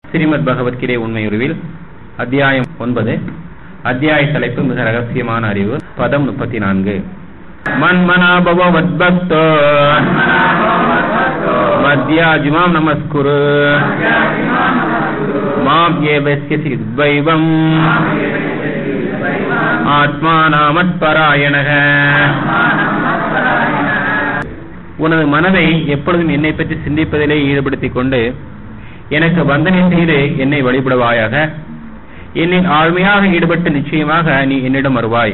ஸ்ரீமத் பகவத்கீதை உண்மையுருவில் அத்தியாயம் ஒன்பது அத்தியாய தலைப்பு மிக ரகசியமான அறிவு பதம் முப்பத்தி நான்கு மன்மனாபவத்பக்தோ மத்யாஜுமாம் நமஸ்குரு மாம் ஏவஸ்யசி துவைவம் ஆத்மானாமத்பராயணக உனது மனதை எப்பொழுதும் என்னை பற்றி சிந்திப்பதிலே ஈடுபடுத்திக் கொண்டு எனக்கு வந்தனை செய்து என்னை வழிபடுவாயாக என்னில் ஆழ்மையாக ஈடுபட்டு நிச்சயமாக நீ என்னிடம் வருவாய்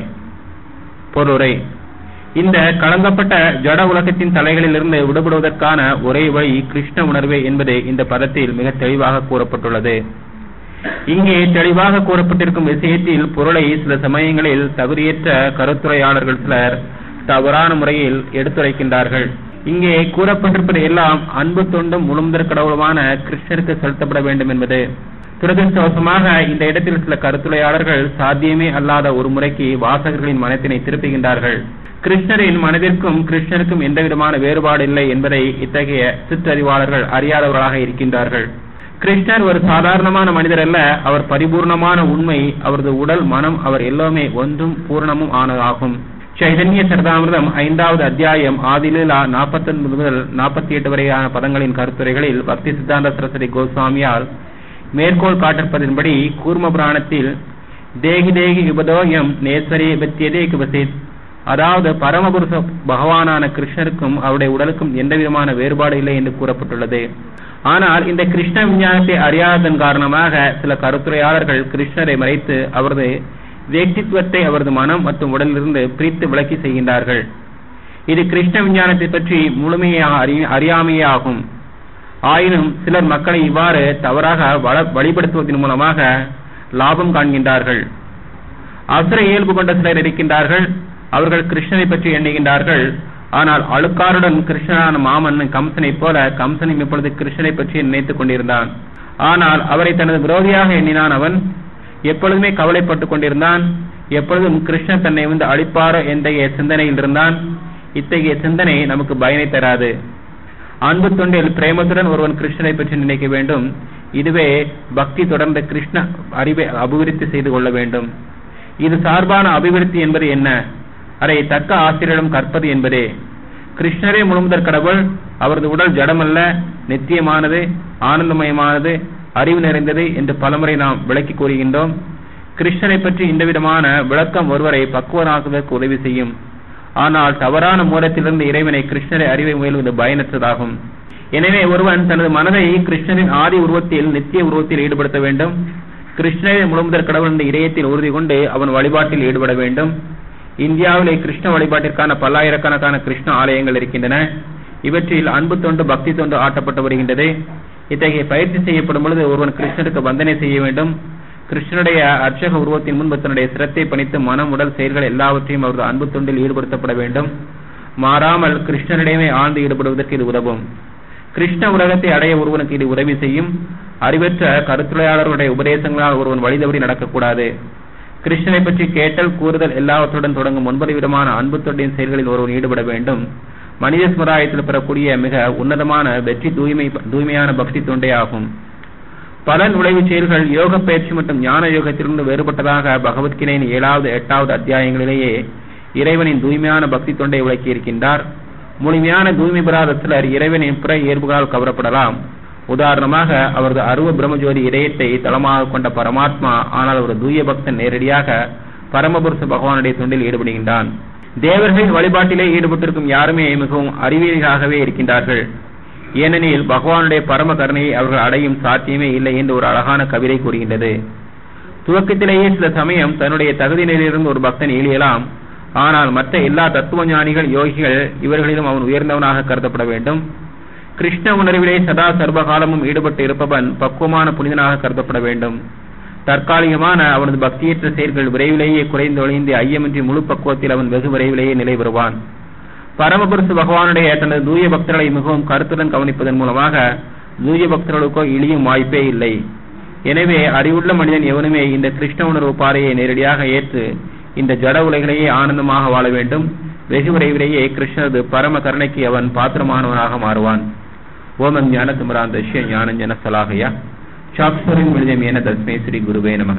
பொருளை இந்த கலங்கப்பட்ட ஜட உலகத்தின் தலைகளிலிருந்து விடுபடுவதற்கான ஒரே வழி கிருஷ்ண உணர்வே என்பது இந்த பதத்தில் மிக தெளிவாக கூறப்பட்டுள்ளது இங்கே தெளிவாக கூறப்பட்டிருக்கும் விஷயத்தில் பொருளை சில சமயங்களில் தகுதியற்ற கருத்துரையாளர்கள் சிலர் தவறான முறையில் எடுத்துரைக்கின்றார்கள் இங்கே கூறப்பட்டிருப்பது எல்லாம் அன்பு தொண்டும் முழுமுதற் கடவுளுமான கிருஷ்ணருக்கு செலுத்தப்பட வேண்டும் என்பது துரதிருஷ்டவசமாக இந்த இடத்தில் சில கருத்துரையாளர்கள் சாத்தியமே அல்லாத ஒரு முறைக்கு வாசகர்களின் மனத்தினை திருப்புகின்றார்கள் கிருஷ்ணரின் மனதிற்கும் கிருஷ்ணருக்கும் எந்த விதமான வேறுபாடு இல்லை என்பதை இத்தகைய சிற்றறிவாளர்கள் அறியாதவர்களாக இருக்கின்றார்கள் கிருஷ்ணர் ஒரு சாதாரணமான மனிதர் அல்ல அவர் பரிபூர்ணமான உண்மை அவரது உடல் மனம் அவர் எல்லாமே ஒன்றும் பூர்ணமும் ஆனதாகும் சைதன்ய சரிதாமிரதம் ஐந்தாவது அத்தியாயம் ஆதிலீலா நாற்பத்தி ஒன்பது முதல் நாற்பத்தி எட்டு வரையான பதங்களின் கருத்துரைகளில் பக்தி சித்தாந்த சரஸ்வதி கோஸ்வாமியால் மேற்கோள் காட்டிருப்பதன்படி கூர்ம புராணத்தில் தேகி தேகி உபதோயம் நேஸ்வரி பத்தியதே குபசித் அதாவது பரமபுருஷ பகவானான கிருஷ்ணருக்கும் அவருடைய உடலுக்கும் எந்த விதமான வேறுபாடு இல்லை என்று கூறப்பட்டுள்ளது ஆனால் இந்த கிருஷ்ண விஞ்ஞானத்தை அறியாததன் காரணமாக சில கருத்துரையாளர்கள் கிருஷ்ணரை மறைத்து அவரது व्यक्तिத்துவத்தை அவரது மனம் மற்றும் உடலிலிருந்து பிரித்து விளக்கி செய்கின்றார்கள் இது கிருஷ்ண விஞ்ஞானத்தை பற்றி முழுமையாக அறியாமையே ஆகும் ஆயினும் சிலர் மக்களை இவ்வாறு தவறாக வழிபடுத்துவதன் மூலமாக லாபம் காண்கின்றார்கள் அசுர இயல்பு கொண்ட சிலர் இருக்கின்றார்கள் அவர்கள் கிருஷ்ணனை பற்றி எண்ணுகின்றார்கள் ஆனால் அழுக்காருடன் கிருஷ்ணனான மாமன் கம்சனை போல கம்சனும் இப்பொழுது கிருஷ்ணனை பற்றி நினைத்துக் கொண்டிருந்தான் ஆனால் அவரை தனது விரோதியாக எண்ணினான் அவன் எப்பொழுதுமே கவலைப்பட்டுக் கொண்டிருந்தான் எப்பொழுதும் கிருஷ்ணன் தன்னை வந்து அழிப்பாரோ என்ற சிந்தனையில் இருந்தான் இத்தகைய சிந்தனை நமக்கு பயனை தராது அன்பு தொண்டில் பிரேமத்துடன் ஒருவன் கிருஷ்ணனை பற்றி நினைக்க வேண்டும் இதுவே பக்தி தொடர்ந்த கிருஷ்ண அறிவை அபிவிருத்தி செய்து கொள்ள வேண்டும் இது சார்பான அபிவிருத்தி என்பது என்ன அதை தக்க ஆசிரியரிடம் கற்பது என்பதே கிருஷ்ணரே முழுமுதற் கடவுள் அவரது உடல் ஜடமல்ல நித்தியமானது ஆனந்தமயமானது அறிவு நிறைந்தது என்று பலமுறை நாம் விளக்கி கூறுகின்றோம் கிருஷ்ணரை பற்றி இந்த விதமான விளக்கம் ஒருவரை பக்குவனாக்குவதற்கு உதவி செய்யும் ஆனால் தவறான மூலத்திலிருந்து இறைவனை கிருஷ்ணரை அறிவை முயல்வது பயனற்றதாகும் எனவே ஒருவன் தனது மனதை கிருஷ்ணரின் ஆதி உருவத்தில் நித்திய உருவத்தில் ஈடுபடுத்த வேண்டும் கிருஷ்ணரை முழுமுதற் கடவுள் என்ற இதயத்தில் உறுதி கொண்டு அவன் வழிபாட்டில் ஈடுபட வேண்டும் இந்தியாவிலே கிருஷ்ண வழிபாட்டிற்கான பல்லாயிரக்கணக்கான கிருஷ்ண ஆலயங்கள் இருக்கின்றன இவற்றில் அன்பு தொண்டு பக்தி தொண்டு ஆட்டப்பட்டு வருகின்றது இத்தகைய பயிற்சி செய்யப்படும் பொழுது ஒருவன் கிருஷ்ணருக்கு வந்தனை செய்ய வேண்டும் கிருஷ்ணனுடைய அர்ச்சக உருவத்தின் முன்பு தன்னுடைய சிரத்தை பணித்து மனம் உடல் செயல்கள் எல்லாவற்றையும் அவரது அன்பு தொண்டில் ஈடுபடுத்தப்பட வேண்டும் மாறாமல் கிருஷ்ணனிடமே ஆழ்ந்து ஈடுபடுவதற்கு இது உதவும் கிருஷ்ண உலகத்தை அடைய ஒருவனுக்கு இது உதவி செய்யும் அறிவற்ற கருத்துரையாளர்களுடைய உபதேசங்களால் ஒருவன் வழிதவறி நடக்கக்கூடாது கிருஷ்ணனை பற்றி கேட்டல் கூறுதல் எல்லாவற்றுடன் தொடங்கும் ஒன்பது விதமான அன்பு தொண்டின் செயல்களில் ஒருவன் ஈடுபட வேண்டும் மனித சமுதாயத்தில் பெறக்கூடிய மிக உன்னதமான வெற்றி தூய்மை தூய்மையான பக்தி தொண்டே ஆகும் பல நுழைவுச் செயல்கள் யோக பயிற்சி மற்றும் ஞான யோகத்திலிருந்து வேறுபட்டதாக பகவத்கீதையின் ஏழாவது எட்டாவது அத்தியாயங்களிலேயே இறைவனின் தூய்மையான பக்தி தொண்டை விளக்கி இருக்கின்றார் முழுமையான தூய்மை பெறாத சிலர் இறைவனின் பிற இயல்புகளால் கவரப்படலாம் உதாரணமாக அவரது அருவ பிரம்மஜோதி இதயத்தை தளமாக கொண்ட பரமாத்மா ஆனால் ஒரு தூய பக்தன் நேரடியாக பரமபுருஷ பகவானுடைய தொண்டில் ஈடுபடுகின்றான் தேவர்களின் வழிபாட்டிலே ஈடுபட்டிருக்கும் யாருமே மிகவும் அறிவியலாகவே இருக்கின்றார்கள் ஏனெனில் பகவானுடைய பரம கருணையை அவர்கள் அடையும் சாத்தியமே இல்லை என்று ஒரு அழகான கவிதை கூறுகின்றது துவக்கத்திலேயே சில சமயம் தன்னுடைய தகுதி நிலையிலிருந்து ஒரு பக்தன் இயலியலாம் ஆனால் மற்ற எல்லா தத்துவ ஞானிகள் யோகிகள் இவர்களிலும் அவன் உயர்ந்தவனாக கருதப்பட வேண்டும் கிருஷ்ண உணர்விலே சதா சர்வகாலமும் ஈடுபட்டு இருப்பவன் பக்குவமான புனிதனாக கருதப்பட வேண்டும் தற்காலிகமான அவனது பக்தியற்ற செயல்கள் விரைவிலேயே குறைந்து ஒழிந்து ஐயமின்றி முழு பக்குவத்தில் அவன் வெகு விரைவிலேயே நிலை பெறுவான் பரமபுருஷ பகவானுடைய தனது தூய பக்தர்களை மிகவும் கருத்துடன் கவனிப்பதன் மூலமாக தூய பக்தர்களுக்கோ இழியும் வாய்ப்பே இல்லை எனவே அறிவுள்ள மனிதன் எவனுமே இந்த கிருஷ்ண உணர்வு பாறையை நேரடியாக ஏற்று இந்த ஜட உலகிலேயே ஆனந்தமாக வாழ வேண்டும் வெகு விரைவிலேயே கிருஷ்ணரது பரம கருணைக்கு அவன் பாத்திரமானவனாக மாறுவான் ஓமம் ஞான திமராந்தஷ்ய ஞானஞ்சன சலாகையா சாக்ஸ்வரின் விழுதமேன தஸ்மே ஸ்ரீ குருவே நமக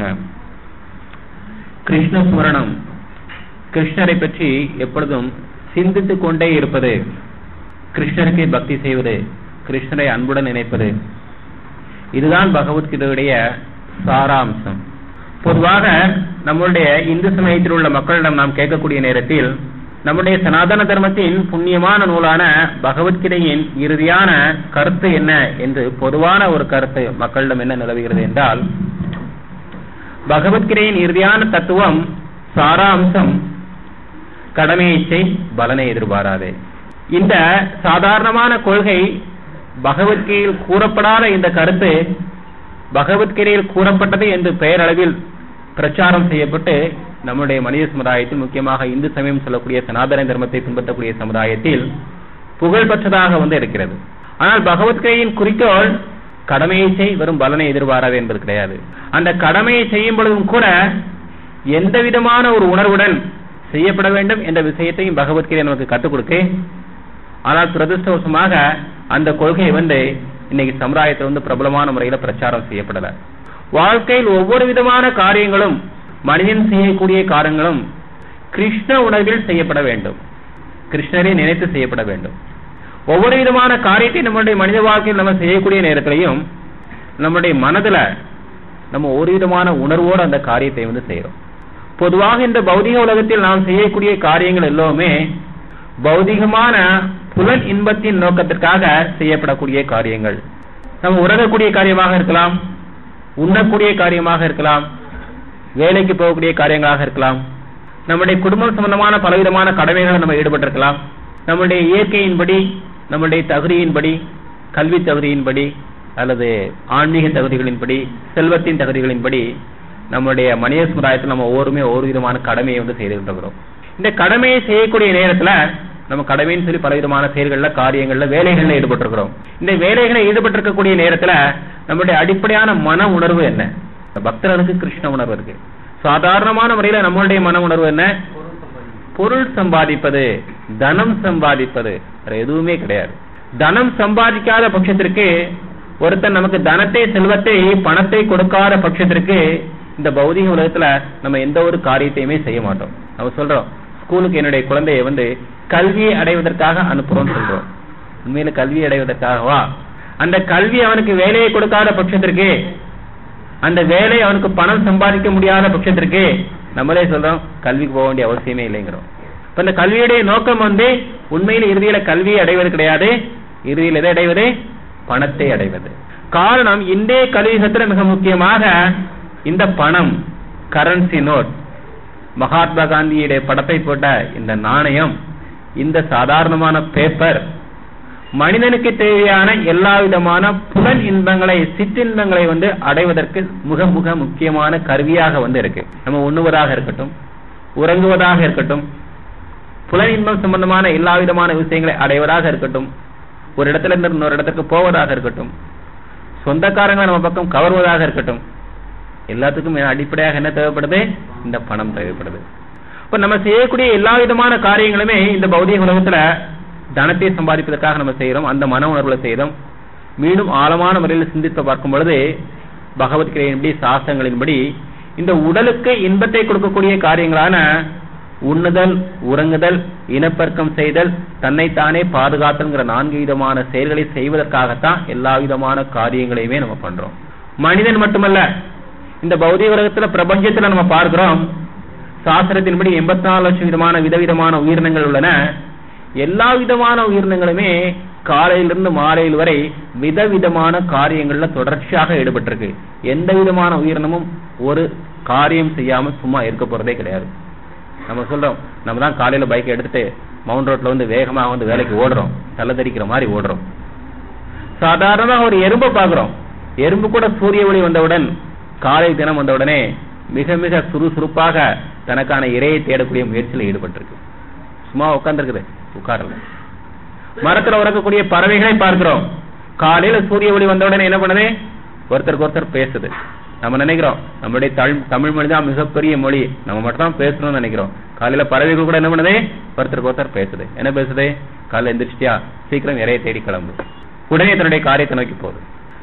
கிருஷ்ண ஸ்மரணம் கிருஷ்ணரை பற்றி எப்பொழுதும் சிந்தித்துக் கொண்டே இருப்பது கிருஷ்ணருக்கு பக்தி செய்வது கிருஷ்ணரை அன்புடன் நினைப்பது இதுதான் பகவத்கீதையுடைய சாராம்சம் பொதுவாக நம்முடைய இந்து சமயத்தில் உள்ள மக்களிடம் நாம் கேட்கக்கூடிய நேரத்தில் நம்முடைய சனாதன தர்மத்தின் புண்ணியமான நூலான பகவத்கீதையின் இறுதியான கருத்து என்ன என்று பொதுவான ஒரு கருத்து மக்களிடம் என்ன நிலவுகிறது என்றால் பகவத்கீதையின் இறுதியான தத்துவம் சாராம்சம் கடமையை செய் பலனை எதிர்பாராதே இந்த சாதாரணமான கொள்கை பகவத்கீதையில் கூறப்படாத இந்த கருத்து பகவத்கீதையில் கூறப்பட்டது என்று பெயரளவில் பிரச்சாரம் செய்யப்பட்டு நம்முடைய மனித சமுதாயத்தில் முக்கியமாக இந்து சமயம் சொல்லக்கூடிய சனாதன தர்மத்தை பின்பற்றக்கூடிய சமுதாயத்தில் புகழ்பெற்றதாக வந்து இருக்கிறது ஆனால் பகவத்கீதையின் குறிக்கோள் கடமையை செய் வரும் பலனை எதிர்பாராது என்பது கிடையாது அந்த கடமையை செய்யும் பொழுதும் கூட எந்த விதமான ஒரு உணர்வுடன் செய்யப்பட வேண்டும் என்ற விஷயத்தையும் பகவத்கீதை நமக்கு கற்றுக் கொடுக்க ஆனால் துரதிருஷ்டவசமாக அந்த கொள்கை வந்து இன்னைக்கு சமுதாயத்தில் வந்து பிரபலமான முறையில பிரச்சாரம் செய்யப்படல வாழ்க்கையில் ஒவ்வொரு விதமான காரியங்களும் மனிதன் செய்யக்கூடிய காரியங்களும் கிருஷ்ண உணர்வில் செய்யப்பட வேண்டும் கிருஷ்ணரை நினைத்து செய்யப்பட வேண்டும் ஒவ்வொரு விதமான காரியத்தை நம்முடைய மனித வாழ்க்கையில் நம்ம செய்யக்கூடிய நேரத்திலையும் நம்முடைய மனதுல நம்ம ஒரு விதமான உணர்வோடு அந்த காரியத்தை வந்து செய்யறோம் பொதுவாக இந்த பௌதிக உலகத்தில் நாம் செய்யக்கூடிய காரியங்கள் எல்லாமே பௌதிகமான புலன் இன்பத்தின் நோக்கத்திற்காக செய்யப்படக்கூடிய காரியங்கள் நம்ம உறங்கக்கூடிய காரியமாக இருக்கலாம் உண்ணக்கூடிய காரியமாக இருக்கலாம் வேலைக்கு போகக்கூடிய காரியங்களாக இருக்கலாம் நம்முடைய குடும்பம் சம்பந்தமான பலவிதமான கடமைகளை நம்ம ஈடுபட்டிருக்கலாம் நம்முடைய இயற்கையின்படி நம்முடைய தகுதியின்படி கல்வி தகுதியின்படி அல்லது ஆன்மீக தகுதிகளின்படி செல்வத்தின் தகுதிகளின்படி நம்முடைய மனித சமுதாயத்தில் நம்ம ஒவ்வொருமே ஒவ்வொரு விதமான கடமையை வந்து செய்துகிட்டு இருக்கிறோம் இந்த கடமையை செய்யக்கூடிய நேரத்துல நம்ம கடமைன்னு சொல்லி பலவிதமான செயல்கள்ல காரியங்கள்ல வேலைகள்ல ஈடுபட்டிருக்கிறோம் இந்த வேலைகளை ஈடுபட்டிருக்கக்கூடிய நேரத்துல நம்முடைய அடிப்படையான மன உணர்வு என்ன பக்தர்களுக்கு கிருஷ்ண உணர்வு இருக்கு சாதாரணமான முறையில நம்மளுடைய மன உணர்வு என்ன பொருள் சம்பாதிப்பது தனம் சம்பாதிப்பது வேற எதுவுமே கிடையாது தனம் சம்பாதிக்காத பட்சத்திற்கு ஒருத்தன் நமக்கு தனத்தை செல்வத்தை பணத்தை கொடுக்காத பட்சத்திற்கு இந்த பௌதிக உலகத்துல நம்ம எந்த ஒரு காரியத்தையுமே செய்ய மாட்டோம் நம்ம சொல்றோம் ஸ்கூலுக்கு என்னுடைய குழந்தைய வந்து கல்வியை அடைவதற்காக அனுப்புறோம்னு சொல்றோம் உண்மையில கல்வி அடைவதற்காகவா அந்த கல்வி அவனுக்கு வேலையை கொடுக்காத பட்சத்திற்கு அந்த வேலை அவனுக்கு பணம் சம்பாதிக்க முடியாத பட்சத்திற்கு நம்மளே சொல்றோம் கல்விக்கு போக வேண்டிய அவசியமே இல்லைங்கிறோம் இப்ப இந்த கல்வியுடைய நோக்கம் வந்து உண்மையில் இறுதியில கல்வியை அடைவது கிடையாது இறுதியில் எதை அடைவது பணத்தை அடைவது காரணம் இன்றைய கலியுகத்துல மிக முக்கியமாக இந்த பணம் கரன்சி நோட் மகாத்மா காந்தியுடைய படத்தை போட்ட இந்த நாணயம் இந்த சாதாரணமான பேப்பர் மனிதனுக்கு தேவையான எல்லா விதமான புலன் இன்பங்களை சிற்றின்பங்களை வந்து அடைவதற்கு மிக மிக முக்கியமான கருவியாக வந்து இருக்கு நம்ம உண்ணுவதாக இருக்கட்டும் உறங்குவதாக இருக்கட்டும் புலன் இன்பம் சம்பந்தமான எல்லா விதமான விஷயங்களை அடைவதாக இருக்கட்டும் ஒரு இடத்துல இருந்து இன்னொரு இடத்துக்கு போவதாக இருக்கட்டும் சொந்தக்காரங்களை நம்ம பக்கம் கவர்வதாக இருக்கட்டும் எல்லாத்துக்கும் அடிப்படையாக என்ன தேவைப்படுது இந்த பணம் தேவைப்படுது இப்ப நம்ம செய்யக்கூடிய எல்லா விதமான காரியங்களுமே இந்த பௌதிக உலகத்துல தனத்தை சம்பாதிப்பதற்காக நம்ம செய்யறோம் அந்த மன உணர்வுல செய்யறோம் மீண்டும் ஆழமான முறையில் சிந்தித்து பார்க்கும் பொழுது பகவத்கீதையின்படி சாஸ்திரங்களின்படி இந்த உடலுக்கு இன்பத்தை கொடுக்கக்கூடிய காரியங்களான உண்ணுதல் உறங்குதல் இனப்பெருக்கம் செய்தல் தன்னைத்தானே பாதுகாத்தல்ங்கிற நான்கு விதமான செயல்களை செய்வதற்காகத்தான் எல்லா விதமான காரியங்களையுமே நம்ம பண்றோம் மனிதன் மட்டுமல்ல இந்த பௌதிக உலகத்துல பிரபஞ்சத்துல நம்ம பார்க்கிறோம் சாஸ்திரத்தின்படி எண்பத்தி நாலு லட்சம் விதமான விதவிதமான உயிரினங்கள் உள்ளன எல்லா விதமான உயிரினங்களுமே காலையிலிருந்து மாலையில் வரை விதவிதமான காரியங்கள்ல தொடர்ச்சியாக ஈடுபட்டிருக்கு எந்த விதமான உயிரினமும் ஒரு காரியம் செய்யாம சும்மா இருக்க போறதே கிடையாது நம்ம சொல்றோம் நம்ம தான் காலையில பைக் எடுத்துட்டு மவுண்ட் ரோட்ல வந்து வேகமா வந்து வேலைக்கு ஓடுறோம் தள்ளதரிக்கிற மாதிரி ஓடுறோம் சாதாரணமாக ஒரு எறும்பை பாக்குறோம் எறும்பு கூட சூரிய ஒளி வந்தவுடன் காலை தினம் வந்தவுடனே மிக மிக சுறுசுறுப்பாக தனக்கான இரையை தேடக்கூடிய முயற்சியில் ஈடுபட்டிருக்கு சும்மா உட்கார்ந்துருக்குது உட்காரல மரத்துல உறக்கக்கூடிய பறவைகளை பார்க்கிறோம் காலையில சூரிய ஒளி வந்தவுடனே என்ன பண்ணுது ஒருத்தருக்கு ஒருத்தர் பேசுது நம்ம நினைக்கிறோம் நம்மளுடைய தமிழ் தமிழ் மொழி தான் மிகப்பெரிய மொழி நம்ம மட்டும் தான் பேசணும்னு நினைக்கிறோம் காலையில பறவைகள் கூட என்ன பண்ணுது ஒருத்தருக்கு ஒருத்தர் பேசுது என்ன பேசுது காலையில எந்திரிச்சிட்டியா சீக்கிரம் இறைய தேடி கிளம்பு உடனே தன்னுடைய காரியத்தை நோக்கி போகுது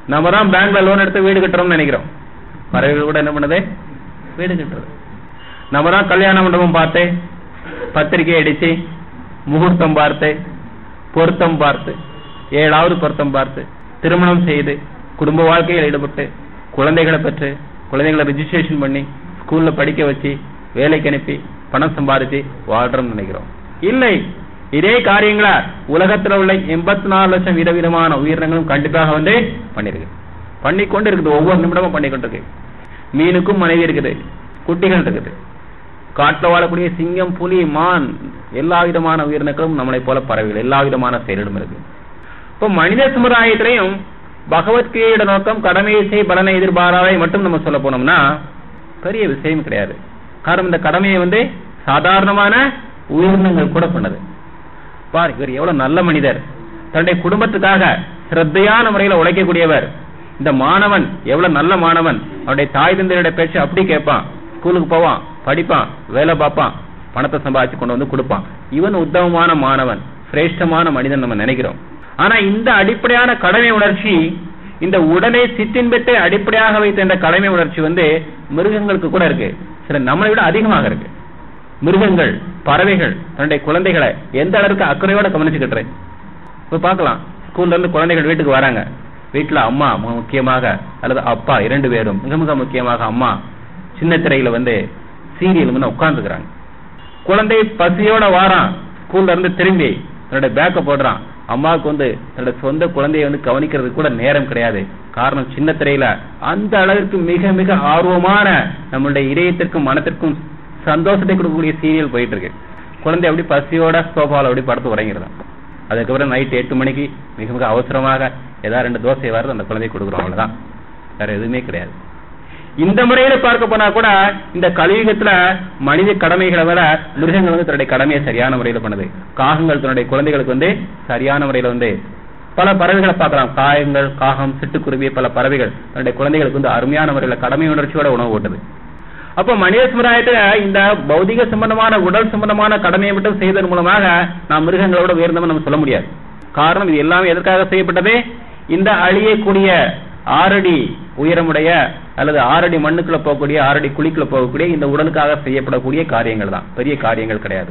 நம்ம தான் பேங்க்ல லோன் எடுத்து வீடு கட்டுறோம்னு நினைக்கிறோம் பறவைகள் கூட என்ன பண்ணுது வீடு கட்டுறது நம்ம தான் கல்யாண மண்டபம் பார்த்து பத்திரிகை அடிச்சு முகூர்த்தம் பார்த்து பொருத்தம் பார்த்து ஏழாவது பொருத்தம் பார்த்து திருமணம் செய்து குடும்ப வாழ்க்கையில் ஈடுபட்டு குழந்தைகளை பெற்று குழந்தைகளை ரிஜிஸ்ட்ரேஷன் பண்ணி ஸ்கூல்ல படிக்க வச்சு வேலைக்கு அனுப்பி பணம் சம்பாதிச்சு வாழ்றோம்னு நினைக்கிறோம் இல்லை இதே காரியங்களா உலகத்துல உள்ள எண்பத்தி நாலு லட்சம் விதவிதமான உயிரினங்களும் கண்டிப்பாக வந்து பண்ணிருக்கு பண்ணி கொண்டு இருக்குது ஒவ்வொரு நிமிடமும் பண்ணி கொண்டு இருக்கு மீனுக்கும் மனைவி இருக்குது குட்டிகள் இருக்குது காட்டுல வாழக்கூடிய சிங்கம் புலி மான் எல்லா விதமான உயிரினங்களும் நம்மளை போல பறவைகள் எல்லா விதமான செயலிலும் இருக்கு இப்போ மனித சமுதாயத்திலையும் பகவத்கீதையோட நோக்கம் கடமையை செய் பலனை எதிர்பாராதை மட்டும் நம்ம சொல்ல போனோம்னா பெரிய விஷயம் கிடையாது காரணம் இந்த கடமையை வந்து சாதாரணமான உயிரினங்கள் கூட பண்ணது பார் இவர் எவ்வளவு நல்ல மனிதர் தன்னுடைய குடும்பத்துக்காக சிரத்தையான முறையில உழைக்கக்கூடியவர் இந்த மாணவன் எவ்வளவு நல்ல மாணவன் அவருடைய தாய் தந்தையருடைய பேச்சு அப்படி கேட்பான் ஸ்கூலுக்கு போவான் படிப்பான் வேலை பார்ப்பான் பணத்தை சம்பாதிச்சு கொண்டு வந்து கொடுப்பான் இவன் உத்தமமான மாணவன் சிரேஷ்டமான மனிதன் நம்ம நினைக்கிறோம் ஆனா இந்த அடிப்படையான கடமை உணர்ச்சி இந்த உடலை சித்தின் பெற்று அடிப்படையாக வைத்த இந்த கடமை உணர்ச்சி வந்து மிருகங்களுக்கு கூட இருக்கு சில நம்மளை விட அதிகமாக இருக்கு மிருகங்கள் பறவைகள் தன்னுடைய குழந்தைகளை எந்த அளவுக்கு அக்கறையோட கவனிச்சுக்கிட்டு இப்ப பார்க்கலாம் ஸ்கூல்ல இருந்து குழந்தைகள் வீட்டுக்கு வராங்க வீட்டுல அம்மா மு- முக்கியமாக அல்லது அப்பா இரண்டு பேரும் மிக மிக முக்கியமாக அம்மா சின்ன திரையில வந்து சீரியல் வந்து உட்கார்ந்துக்கிறாங்க குழந்தை பசியோட வாரான் ஸ்கூல்ல இருந்து திரும்பி தன்னுடைய பேக்க போடுறான் அம்மாவுக்கு வந்து தன்னுடைய சொந்த குழந்தையை வந்து கவனிக்கிறதுக்கு கூட நேரம் கிடையாது காரணம் சின்ன திரையில அந்த அளவிற்கு மிக மிக ஆர்வமான நம்மளுடைய இதயத்திற்கும் மனத்திற்கும் சந்தோஷத்தை கொடுக்கக்கூடிய சீரியல் போயிட்டு இருக்கு குழந்தை அப்படி பசியோட சோஃபால அப்படி படுத்து உறங்கிடுறான் அதுக்கப்புறம் நைட் எட்டு மணிக்கு மிக மிக அவசரமாக ஏதாவது ரெண்டு தோசை வருது அந்த குழந்தைக்கு கொடுக்குறோம் அவ்வளவுதான் வேற எதுவுமே கிடையாது இந்த முறையில பார்க்க போனா கூட இந்த கலியுகத்துல மனித கடமைகளை விட மிருகங்கள் வந்து தன்னுடைய கடமையை சரியான முறையில பண்ணுது காகங்கள் தன்னுடைய குழந்தைகளுக்கு வந்து சரியான முறையில வந்து பல பறவைகளை பார்க்கலாம் காயங்கள் காகம் சிட்டுக்குருவி பல பறவைகள் தன்னுடைய குழந்தைகளுக்கு வந்து அருமையான முறையில கடமை உணர்ச்சியோட உணவு ஓட்டுது அப்போ மனித சமுதாயத்துல இந்த பௌதிக சம்பந்தமான உடல் சம்பந்தமான கடமையை மட்டும் செய்வதன் மூலமாக நாம் மிருகங்களோட உயர்ந்தவன் நம்ம சொல்ல முடியாது காரணம் இது எல்லாமே எதற்காக செய்யப்பட்டது இந்த அழியக்கூடிய ஆறடி உயரமுடைய அல்லது ஆறடி மண்ணுக்குள்ள போகக்கூடிய ஆறடி குழிக்குள்ள போகக்கூடிய இந்த உடலுக்காக செய்யப்படக்கூடிய காரியங்கள் தான் பெரிய காரியங்கள் கிடையாது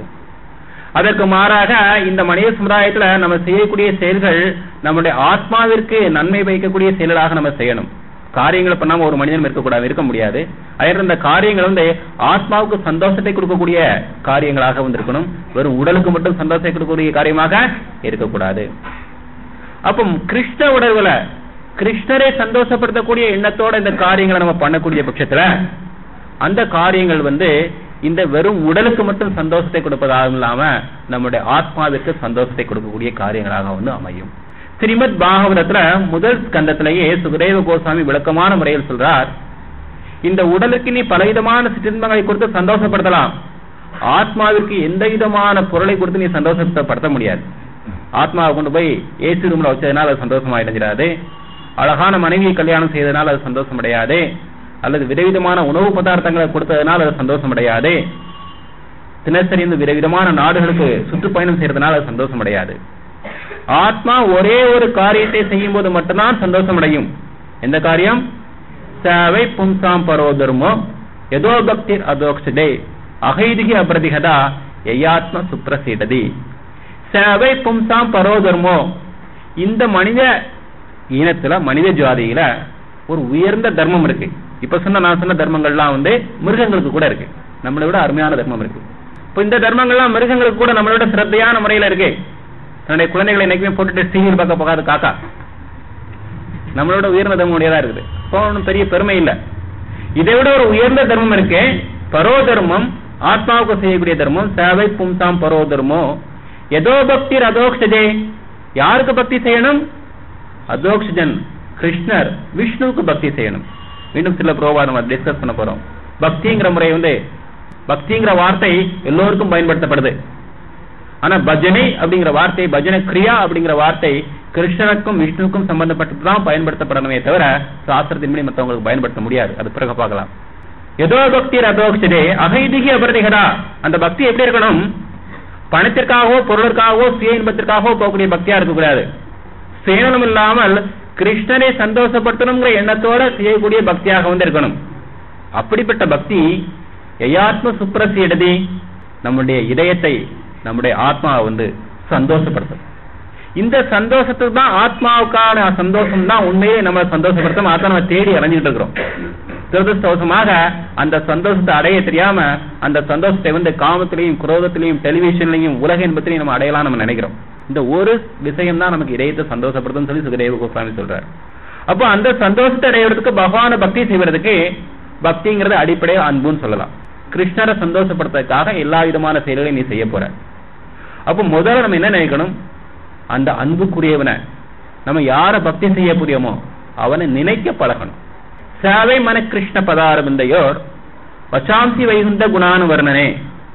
அதற்கு மாறாக இந்த மனித சமுதாயத்துல நம்ம செய்யக்கூடிய செயல்கள் நம்முடைய ஆத்மாவிற்கு நன்மை வைக்கக்கூடிய செயல்களாக நம்ம செய்யணும் காரியங்களை பண்ணாம ஒரு மனிதனும் இருக்கக்கூடாது இருக்க முடியாது அதே இந்த காரியங்கள் வந்து ஆத்மாவுக்கு சந்தோஷத்தை கொடுக்கக்கூடிய காரியங்களாக வந்து இருக்கணும் வெறும் உடலுக்கு மட்டும் சந்தோஷத்தை கொடுக்கக்கூடிய காரியமாக இருக்கக்கூடாது அப்போ கிருஷ்ண உணர்வுல கிருஷ்ணரை சந்தோஷப்படுத்தக்கூடிய எண்ணத்தோட இந்த காரியங்களை நம்ம பண்ணக்கூடிய பட்சத்துல அந்த காரியங்கள் வந்து இந்த வெறும் உடலுக்கு மட்டும் சந்தோஷத்தை கொடுப்பதாக இல்லாம நம்முடைய ஆத்மாவிற்கு சந்தோஷத்தை கொடுக்கக்கூடிய காரியங்களாக வந்து அமையும் ஸ்ரீமத் பாகவதத்துல முதல் ஸ்கந்தத்திலேயே சுகதேவ கோஸ்வாமி விளக்கமான முறையில் சொல்றார் இந்த உடலுக்கு நீ பலவிதமான சிற்றின்பங்களை கொடுத்து சந்தோஷப்படுத்தலாம் ஆத்மாவிற்கு எந்த விதமான பொருளை கொடுத்து நீ சந்தோஷப்படுத்த முடியாது ஆத்மாவை கொண்டு போய் ஏசி ரூம்ல வச்சதுனால அது சந்தோஷமா அடைஞ்சிடாது அழகான மனைவியை கல்யாணம் செய்ததுனால அது சந்தோஷம் அடையாது அல்லது விதவிதமான உணவு பதார்த்தங்களை கொடுத்ததுனால அது சந்தோஷம் அடையாது தினசரி இந்த விதவிதமான நாடுகளுக்கு சுற்றுப்பயணம் செய்யறதுனால அது சந்தோஷம் அடையாது ஆத்மா ஒரே ஒரு காரியத்தை செய்யும் போது மட்டும்தான் சந்தோஷம் அடையும் எந்த காரியம் சேவை பும்சாம் பரோதர்மோ எதோ பக்தி அதோக்ஷதே அகைதிகி அபிரதிகதா எயாத்ம சுப்ரசீடதி சேவை பும்சாம் பரோதர்மோ இந்த மனித இனத்துல மனித ஜாதியில ஒரு உயர்ந்த தர்மம் இருக்கு இப்ப சொன்ன நான் சொன்ன தர்மங்கள்லாம் வந்து மிருகங்களுக்கு கூட இருக்கு நம்மளை விட அருமையான தர்மம் இருக்கு இப்ப இந்த தர்மங்கள்லாம் மிருகங்களுக்கு கூட நம்மளை விட சிரத்தையான முறையில இருக்கு தன்னுடைய குழந்தைகளை என்னைக்குமே போட்டுட்டு சீரியல் பார்க்க போகாது காக்கா நம்மளோட உயர்ந்த தர்மம் உடையதா இருக்குது இப்போ ஒன்றும் பெரிய பெருமை இல்ல இதை விட ஒரு உயர்ந்த தர்மம் இருக்கு பரோ தர்மம் ஆத்மாவுக்கு செய்யக்கூடிய தர்மம் சேவை பும்சாம் பரோ தர்மோ எதோ பக்தி அதோக்ஷஜே யாருக்கு பக்தி செய்யணும் அதோக்ஷஜன் கிருஷ்ணர் விஷ்ணுவுக்கு பக்தி செய்யணும் மீண்டும் சில ப்ரோவா நம்ம டிஸ்கஸ் பண்ண போறோம் பக்திங்கிற முறை வந்து பக்திங்கிற வார்த்தை எல்லோருக்கும் பயன்படுத்தப்படுது ஆனா பஜனை அப்படிங்கிற வார்த்தை பஜனை கிரியா அப்படிங்கிற வார்த்தை கிருஷ்ணனுக்கும் விஷ்ணுவுக்கும் சம்பந்தப்பட்டு தான் பயன்படுத்தப்படணுமே தவிர சாஸ்திரத்தின்படி மற்றவங்களுக்கு பயன்படுத்த முடியாது அது பிறகு பார்க்கலாம் ஏதோ பக்தி ரதோக்ஷதே அகைதிகி அபரதிகதா அந்த பக்தி எப்படி இருக்கணும் பணத்திற்காகவோ பொருளுக்காகவோ சுய இன்பத்திற்காகவோ போகக்கூடிய பக்தியா இருக்கக்கூடாது சுயநலம் இல்லாமல் கிருஷ்ணரை சந்தோஷப்படுத்தணுங்கிற எண்ணத்தோட செய்யக்கூடிய பக்தியாக வந்து இருக்கணும் அப்படிப்பட்ட பக்தி எயாத்ம சுப்ரசி இடதி நம்முடைய இதயத்தை நம்முடைய ஆத்மாவை வந்து சந்தோஷப்படுத்தும் இந்த சந்தோஷத்துக்கு தான் ஆத்மாவுக்கான சந்தோஷம் தான் உண்மையே நம்ம சந்தோஷப்படுத்தும் ஆத்மா நம்ம தேடி அலைஞ்சிட்டு இருக்கிறோம் துரதிருஷ்டவசமாக அந்த சந்தோஷத்தை அடைய தெரியாம அந்த சந்தோஷத்தை வந்து காமத்திலையும் குரோதத்திலையும் டெலிவிஷன்லையும் உலக இன்பத்திலையும் நம்ம அடையலாம் நம்ம நினைக்கிறோம் இந்த ஒரு விஷயம் தான் நமக்கு இதயத்தை சந்தோஷப்படுத்தும் சொல்லி சுகதேவ கோஸ்வாமி சொல்றாரு அப்போ அந்த சந்தோஷத்தை அடையிறதுக்கு பகவான பக்தி செய்வதற்கு பக்திங்கிறது அடிப்படை அன்புன்னு சொல்லலாம் கிருஷ்ணரை சந்தோஷப்படுத்துறதுக்காக எல்லா விதமான செயல்களையும் நீ செய்ய போற அப்போ முதல்ல நம்ம என்ன நினைக்கணும் அந்த அன்புக்குரியவனை நம்ம யார பக்தி செய்ய புரியுமோ அவனை நினைக்க பழகணும் சேவை மன கிருஷ்ண பதாரபிந்தையோர் வச்சாம்சி வைகுந்த குணானு வர்ணனே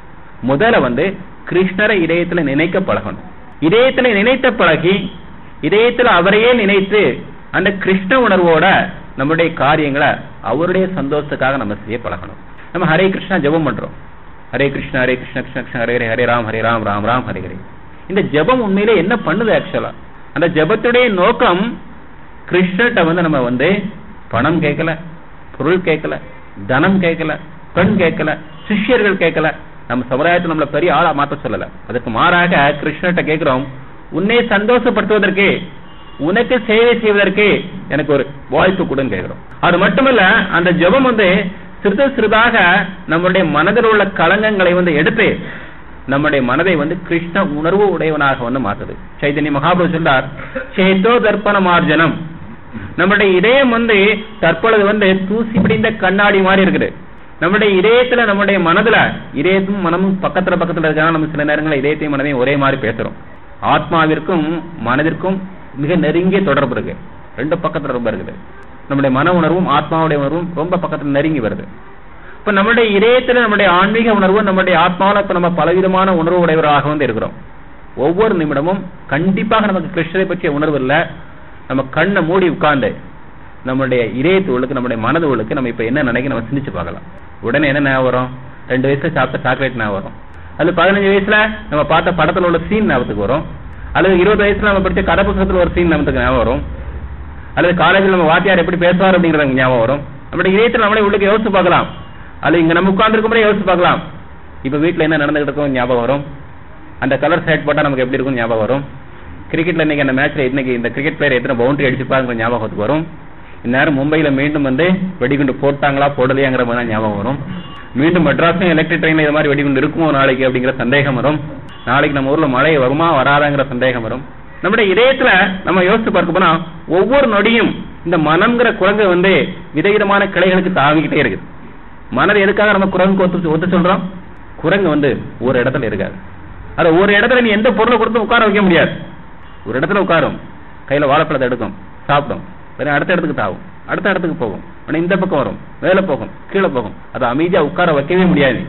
முதல்ல வந்து கிருஷ்ணரை இதயத்துல நினைக்க பழகணும் இதயத்துல நினைத்த பழகி இதயத்துல அவரையே நினைத்து அந்த கிருஷ்ண உணர்வோட நம்முடைய காரியங்களை அவருடைய சந்தோஷத்துக்காக நம்ம செய்ய பழகணும் நம்ம ஹரே கிருஷ்ணா ஜெபம் பண்றோம் ஹரே கிருஷ்ணா ஹரே கிருஷ்ண கிருஷ்ண கிருஷ்ண ஹரே ஹரே ஹரே ராம் ஹரே ராம் ராம் ராம் ஹரே ஹரே இந்த ஜெபம் உண்மையிலே என்ன பண்ணுது ஆக்சுவலா அந்த ஜெபத்துடைய நோக்கம் கிருஷ்ணர்கிட்ட வந்து நம்ம வந்து பணம் கேட்கல பொருள் கேட்கல தனம் கேட்கல பெண் கேட்கல சிஷ்யர்கள் கேட்கல நம்ம சமுதாயத்தை நம்மள பெரிய ஆளா மாத்த சொல்லல அதுக்கு மாறாக கிருஷ்ணர்கிட்ட கேட்கிறோம் உன்னை சந்தோஷப்படுத்துவதற்கு உனக்கு சேவை செய்வதற்கு எனக்கு ஒரு வாய்ப்பு கொடுன்னு கேட்கிறோம் அது மட்டுமல்ல அந்த ஜெபம் வந்து சிறிது சிறிதாக நம்முடைய மனதில் உள்ள களங்கங்களை வந்து எடுத்து நம்முடைய மனதை வந்து கிருஷ்ண உணர்வு உடையவனாக வந்து மாத்துது சைதன்ய மகாபுரு சொல்றார் சேத்தோ தர்ப்பண மார்ஜனம் நம்முடைய இதயம் வந்து தற்பொழுது வந்து தூசி பிடிந்த கண்ணாடி மாதிரி இருக்குது நம்முடைய இதயத்துல நம்முடைய மனதுல இதயத்தும் மனமும் பக்கத்துல பக்கத்துல இருக்கா நம்ம சில நேரங்களில் இதயத்தையும் மனதையும் ஒரே மாதிரி பேசுறோம் ஆத்மாவிற்கும் மனதிற்கும் மிக நெருங்கிய தொடர்பு இருக்கு ரெண்டு பக்கத்துல ரொம்ப இருக்குது நம்முடைய மன உணர்வும் ஆத்மாவுடைய உணர்வும் ரொம்ப பக்கத்துல நெருங்கி வருது இப்ப நம்முடைய இதயத்துல நம்முடைய ஆன்மீக உணர்வு நம்முடைய ஆத்மாவில இப்ப நம்ம பலவிதமான உணர்வு உடையவராக வந்து இருக்கிறோம் ஒவ்வொரு நிமிடமும் கண்டிப்பாக நமக்கு கிருஷ்ணரை பற்றிய உணர்வு இல்ல நம்ம கண்ணை மூடி உட்கார்ந்து நம்முடைய இதயத்து உள்ளுக்கு நம்முடைய மனது உள்ளுக்கு நம்ம இப்ப என்ன நினைக்க நம்ம சிந்திச்சு பார்க்கலாம் உடனே என்ன ஞாபகம் வரும் ரெண்டு வயசுல சாப்பிட்ட சாக்லேட் ஞாபகம் வரும் அது பதினஞ்சு வயசுல நம்ம பார்த்த படத்துல உள்ள சீன் ஞாபகத்துக்கு வரும் அல்லது இருபது வயசுல நம்ம படிச்ச கதை புத்தகத்துல ஒரு சீன் நமக்கு ஞாபகம் வரும் அல்லது காலேஜில் நம்ம வாத்தியார் எப்படி பேசுவார் அப்படிங்கிறது ஞாபகம் வரும் நம்முடைய இதயத்தில் நம்மளே உள்ளுக்கு யோசிச்சு பார்க்கலாம் அல்லது இங்க நம்ம உட்கார்ந்துருக்கும் யோசிச்சு பார்க்கலாம் இப்ப வீட்டுல என்ன நடந்துகிட்டு இருக்கும் ஞாபகம் வரும் அந்த கலர் ஷர்ட் போட்டா நமக்கு எப்படி இருக்கும் ஞாபகம் வரும் கிரிக்கெட்ல இன்னைக்கு அந்த மேட்ச்ல இன்னைக்கு இந்த கிரிக்கெட் பிளேயர் எத்தனை பவுண்டரி அடிச்சிருப்பாங்க ஞாபகத்துக்கு வரும் இந்நேரம் மும்பையில மீண்டும் வந்து வெடிகுண்டு போட்டாங்களா போடலையாங்கிற மாதிரி தான் ஞாபகம் வரும் மீண்டும் மெட்ராஸ்லயும் எலக்ட்ரிக் ட்ரெயின்ல இது மாதிரி வெடிகுண்டு இருக்குமோ நாளைக்கு அப்படிங்கிற சந்தேகம் வரும் நாளைக்கு நம்ம ஊர்ல மழை வருமா வராதாங்கிற சந்தேகம் வரும் நம்முடைய இதயத்துல நம்ம யோசிச்சு பார்க்க போனா ஒவ்வொரு நொடியும் இந்த மனம்ங்கிற குரங்கு வந்து விதவிதமான கிளைகளுக்கு தாவிக்கிட்டே இருக்குது மனது எதுக்காக நம்ம குரங்கு ஒத்து ஒத்து சொல்றோம் குரங்கு வந்து ஒரு இடத்துல இருக்காது அது ஒரு இடத்துல நீ எந்த பொருளை கொடுத்து உட்கார வைக்க முடியாது ஒரு இடத்துல உட்காரும் கையில வாழைப்பழத்தை எடுக்கும் சாப்பிடும் வேற அடுத்த இடத்துக்கு தாவும் அடுத்த இடத்துக்கு போகும் உடனே இந்த பக்கம் வரும் மேல போகும் கீழே போகும் அது அமைதியா உட்கார வைக்கவே முடியாது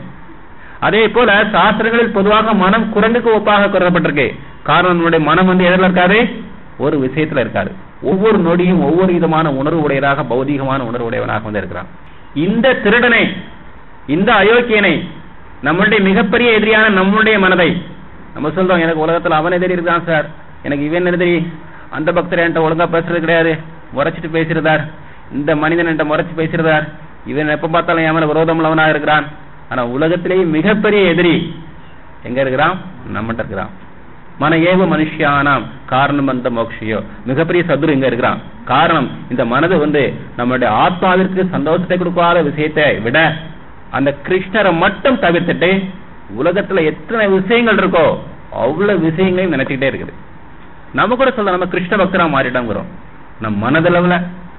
அதே போல சாஸ்திரங்களில் பொதுவாக மனம் குரங்குக்கு ஒப்பாக கருதப்பட்டிருக்கு காரணம் நம்முடைய மனம் வந்து எதில் இருக்காது ஒரு விஷயத்துல இருக்காது ஒவ்வொரு நொடியும் ஒவ்வொரு விதமான உணர்வு உடையதாக பௌதிகமான உணர்வு உடையவனாக வந்து இருக்கிறான் இந்த திருடனை இந்த அயோக்கியனை நம்மளுடைய மிகப்பெரிய எதிரியான நம்மளுடைய மனதை நம்ம சொல்றோம் எனக்கு உலகத்துல அவன் எதிரி இருக்கான் சார் எனக்கு இவன் எதிரி அந்த பக்தர் என்கிட்ட ஒழுங்கா பேசுறது கிடையாது முறைச்சிட்டு பேசுறதார் இந்த மனிதன் என்கிட்ட முறைச்சு பேசுறதார் இவன் எப்ப பார்த்தாலும் என் மேல விரோதம் உள்ளவனா இருக்கிறான் ஆனா உலகத்திலேயே மிகப்பெரிய எதிரி எங்க இருக்கிறான் நம்மகிட்ட இருக்கிறான் மன ஏவ மனுஷியானாம் காரணம் அந்த மோக்ஷியோ மிகப்பெரிய சதுரு இங்க இருக்கிறான் காரணம் இந்த மனது வந்து நம்மளுடைய ஆத்மாவிற்கு சந்தோஷத்தை கொடுக்காத விஷயத்தை விட அந்த கிருஷ்ணரை மட்டும் தவிர்த்துட்டு உலகத்துல எத்தனை விஷயங்கள் இருக்கோ அவ்வளவு விஷயங்களையும் நினைச்சுக்கிட்டே இருக்குது நம்ம கூட சொல்ல நம்ம கிருஷ்ண பக்தரா மாறிட்டோங்கிறோம் நம்ம மனதளவுல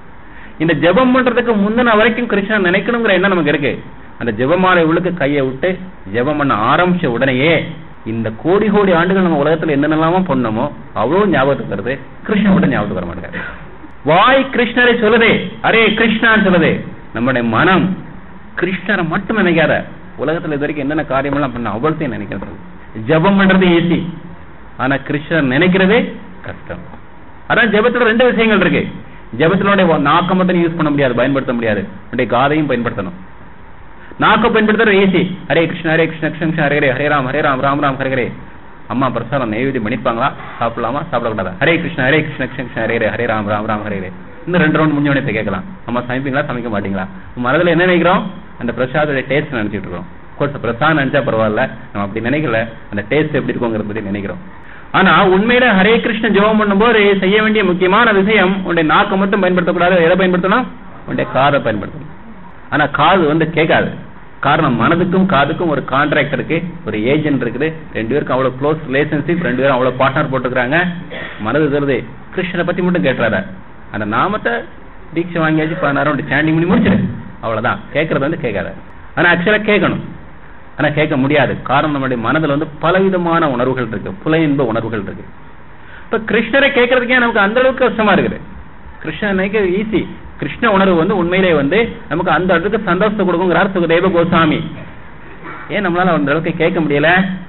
இந்த ஜெபம் பண்றதுக்கு முந்தின வரைக்கும் கிருஷ்ணன் நினைக்கணுங்கிற எண்ணம் நமக்கு இருக்கு அந்த ஜெபமாலை உள்ளுக்கு கையை விட்டு ஜெபம் பண்ண ஆரம்பிச்ச உடனேயே இந்த கோடி கோடி ஆண்டுகள் நம்ம உலகத்துல என்னென்னலாமோ பண்ணோமோ அவ்வளவு ஞாபகத்துக்கு வருது கிருஷ்ணன் கூட ஞாபகத்துக்கு வர மாட்டேங்குது வாய் கிருஷ்ணரை சொல்லுதே அரே கிருஷ்ணான்னு சொல்லுதே நம்முடைய மனம் கிருஷ்ணரை மட்டும் நினைக்காத உலகத்துல இது வரைக்கும் என்னென்ன காரியமெல்லாம் பண்ண அவ்வளோத்தையும் நினைக்கிறது ஜெபம் பண்றது ஈஸி ஆனா கிருஷ்ணர் நினைக்கிறதே கஷ்டம் அதான் ஜெபத்துல ரெண்டு விஷயங்கள் இருக்கு ஜெபத்தினுடைய நாக்க மட்டும் யூஸ் பண்ண முடியாது பயன்படுத்த முடியாது உடைய காதையும் பயன்படுத்தணும் நாக்க பயன்படுத்துறது ஈஸி ஹரே கிருஷ்ண ஹரே கிருஷ்ண கிருஷ்ண கிருஷ்ண ஹரே ஹரே ஹரே ராம் ஹரே ராம் ராம் ராம் ஹரே ஹரே அம்மா பிரசாதம் நைவேத்தியம் பண்ணிருப்பாங்களா சாப்பிடலாமா சாப்பிடக்கூடாதா ஹரே கிருஷ்ணா ஹரே கிருஷ்ண கிருஷ்ண கிருஷ்ண ஹரே ஹரே ஹரே ராம் ராம் ராம் ஹரே ஹரே இன்னும் ரெண்டு ரவுண்ட் முடிஞ்ச உடனே கேட்கலாம் அம்மா சமைப்பீங்களா சமைக்க மாட்டீங்களா மனதில் என்ன நினைக்கிறோம் அந்த பிரசாதோட டேஸ்ட் நினைச்சிட்டு இருக்கோம் கோர்ஸ் பிரசாதம் நினைச்சா பரவாயில்ல நம்ம அப்படி நினைக்கல அந்த டேஸ்ட் எப்படி இருக்குங்கிறத பத்தி நினைக்கிறோம் ஆனா உண்மையில ஹரே கிருஷ்ண ஜெபம் பண்ணும்போது செய்ய வேண்டிய முக்கியமான விஷயம் உன்னுடைய நாக்கை மட்டும் பயன்படுத்தக்கூடாது எதை பயன்படுத்தணும் உன்னுடைய காதை பயன்படுத்தணும் ஆனா காது வந்து கேட்காது காரணம் மனதுக்கும் காதுக்கும் ஒரு கான்ட்ராக்ட் இருக்கு ஒரு ஏஜென்ட் இருக்குது ரெண்டு பேருக்கும் அவ்வளவு க்ளோஸ் ரிலேஷன்ஷிப் ரெண்டு பேரும் அவ்வளவு பார்ட்னர் போட்டுக்கிறாங்க மனது தருது கிருஷ்ணனை பத்தி மட்டும் கேட்டுறாரு அந்த நாமத்தை தீட்சை வாங்கியாச்சு பதினாறு சாண்டிங் பண்ணி முடிச்சிடு அவ்வளவுதான் கேட்கறது வந்து கேட்காத ஆனா ஆக்சுவலா கேட்கணும் ஆனா கேட்க முடியாது காரணம் நம்முடைய மனதுல வந்து பலவிதமான உணர்வுகள் இருக்கு புல இன்ப உணர்வுகள் இருக்கு இப்ப கிருஷ்ணரை கேட்கறதுக்கே நமக்கு அந்த அளவுக்கு கஷ்டமா இருக்குது கிருஷ்ணன் நினைக்க ஈஸி கிருஷ்ண உணர்வு வந்து உண்மையிலே வந்து நமக்கு அந்த அளவுக்கு சந்தோஷத்தை கொடுக்குங்கிறார் சுகதேவ கோசாமி ஏன் நம்மளால அந்த அளவுக்கு கேட்க முடியல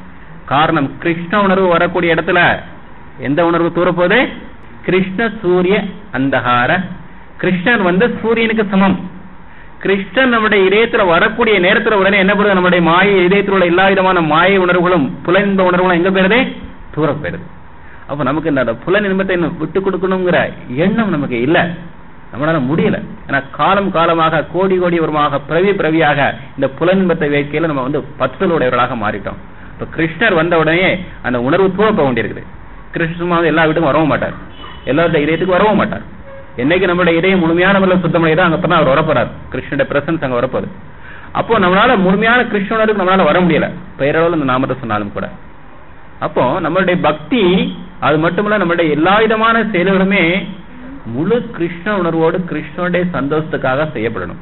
காரணம் கிருஷ்ண உணர்வு வரக்கூடிய இடத்துல எந்த உணர்வு தூரப்போகுது கிருஷ்ண சூரிய அந்தகார கிருஷ்ணன் வந்து சூரியனுக்கு சமம் கிருஷ்ணன் நம்முடைய இதயத்துல வரக்கூடிய நேரத்துல உடனே என்ன பண்ணுது நம்முடைய மாய இதயத்தில் உள்ள எல்லா விதமான மாய உணர்வுகளும் புலன்ப உணர்வுகளும் எங்க போயிருது தூர போயிருது அப்ப நமக்கு இந்த புலன் இன்பத்தை இன்னும் விட்டு கொடுக்கணுங்கிற எண்ணம் நமக்கு இல்ல நம்மளால முடியல ஏன்னா காலம் காலமாக கோடி கோடி வருமாக பிறவி பிறவியாக இந்த புலன்பத்தை வேட்கையில நம்ம வந்து பற்றுதலுடையவர்களாக மாறிட்டோம் இப்ப கிருஷ்ணர் வந்த உடனே அந்த உணர்வு தூர போக வேண்டியிருக்குது கிருஷ்ணர் சும்மா வந்து எல்லா வீட்டுக்கும் வரவும் மாட்டார் எல்லாருடைய இதயத்துக்கு வரவும் மாட்டார் என்னைக்கு நம்மளுடைய இதயம் முழுமையான முறையில் சுத்தமடையதோ அங்க தான் அவர் வரப்போறார் கிருஷ்ணனுடைய பிரசன்ஸ் அங்க வரப்போகுது அப்போ நம்மளால முழுமையான கிருஷ்ணனுக்கு நம்மளால வர முடியல பெயரளவில் இந்த நாமத்தை சொன்னாலும் கூட அப்போ நம்மளுடைய பக்தி அது மட்டுமல்ல நம்மளுடைய எல்லா விதமான செயல்களுமே முழு கிருஷ்ண உணர்வோடு கிருஷ்ணனுடைய சந்தோஷத்துக்காக செய்யப்படணும்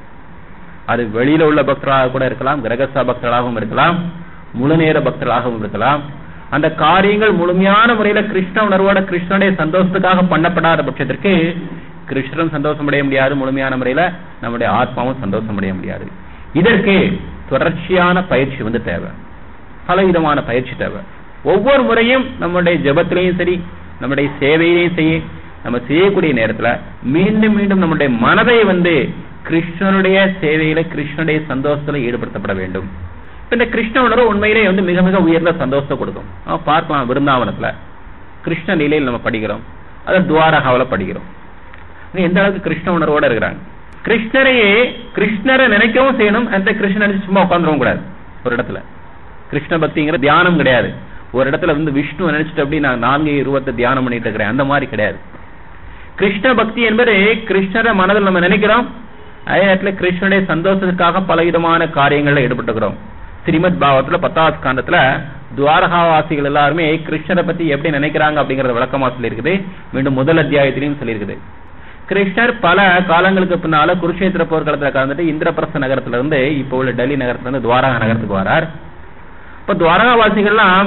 அது வெளியில உள்ள பக்தராக கூட இருக்கலாம் கிரகஸ்தா பக்தர்களாகவும் இருக்கலாம் முழு நேர பக்தர்களாகவும் இருக்கலாம் அந்த காரியங்கள் முழுமையான முறையில கிருஷ்ண உணர்வோட கிருஷ்ணனுடைய சந்தோஷத்துக்காக பண்ணப்படாத பட்சத்திற்கு கிருஷ்ணரும் சந்தோஷம் அடைய முடியாது முழுமையான முறையில நம்முடைய ஆத்மாவும் சந்தோஷம் அடைய முடியாது இதற்கு தொடர்ச்சியான பயிற்சி வந்து தேவை பலவிதமான பயிற்சி தேவை ஒவ்வொரு முறையும் நம்முடைய ஜபத்திலையும் சரி நம்முடைய சேவையிலையும் சரி நம்ம செய்யக்கூடிய நேரத்துல மீண்டும் மீண்டும் நம்முடைய மனதை வந்து கிருஷ்ணனுடைய சேவையில கிருஷ்ணனுடைய சந்தோஷத்துல ஈடுபடுத்தப்பட வேண்டும் இந்த கிருஷ்ண உணர்வு உண்மையிலே வந்து மிக மிக உயர்ந்த சந்தோஷத்தை கொடுக்கும் நம்ம பார்க்கலாம் விருந்தாவனத்துல கிருஷ்ண நிலையில் நம்ம படிக்கிறோம் அதை துவாரகாவில படிக்கிறோம் எந்த அளவுக்கு கிருஷ்ண உணர்வோட இருக்கிறாங்க கிருஷ்ணரையே கிருஷ்ணரை நினைக்கவும் செய்யணும் அந்த கிருஷ்ணன் நினைச்சு சும்மா உட்காந்துடவும் கூடாது ஒரு இடத்துல கிருஷ்ண பக்திங்கிற தியானம் கிடையாது ஒரு இடத்துல வந்து விஷ்ணு நினைச்சிட்டு அப்படி நான் நான்கு இருபத்தை தியானம் பண்ணிட்டு இருக்கிறேன் அந்த மாதிரி கிடையாது கிருஷ்ண பக்தி என்பது கிருஷ்ணரை மனதில் நம்ம நினைக்கிறோம் அதே நேரத்தில் கிருஷ்ணனுடைய சந்தோஷத்துக்காக பலவிதமான காரியங்கள்ல ஈடுபட்டுக்கிறோம் ஸ்ரீமத் பாவத்துல பத்தாவது காண்டத்துல துவாரகாவாசிகள் எல்லாருமே கிருஷ்ணரை பத்தி எப்படி நினைக்கிறாங்க அப்படிங்கறத விளக்கமா சொல்லியிருக்குது மீண்டும் முதல் அத்தியாயத்திலையும் சொல்லியிருக்குது கிருஷ்ணர் பல காலங்களுக்கு பின்னால குருஷேத்திர போர்க்களத்துல கலந்துட்டு இந்திரபிரஸ்த நகரத்துல இருந்து இப்போ உள்ள டெல்லி நகரத்துல இருந்து துவாரகா நகரத்துக்கு வரார் இப்ப துவாரகாவாசிகள்லாம்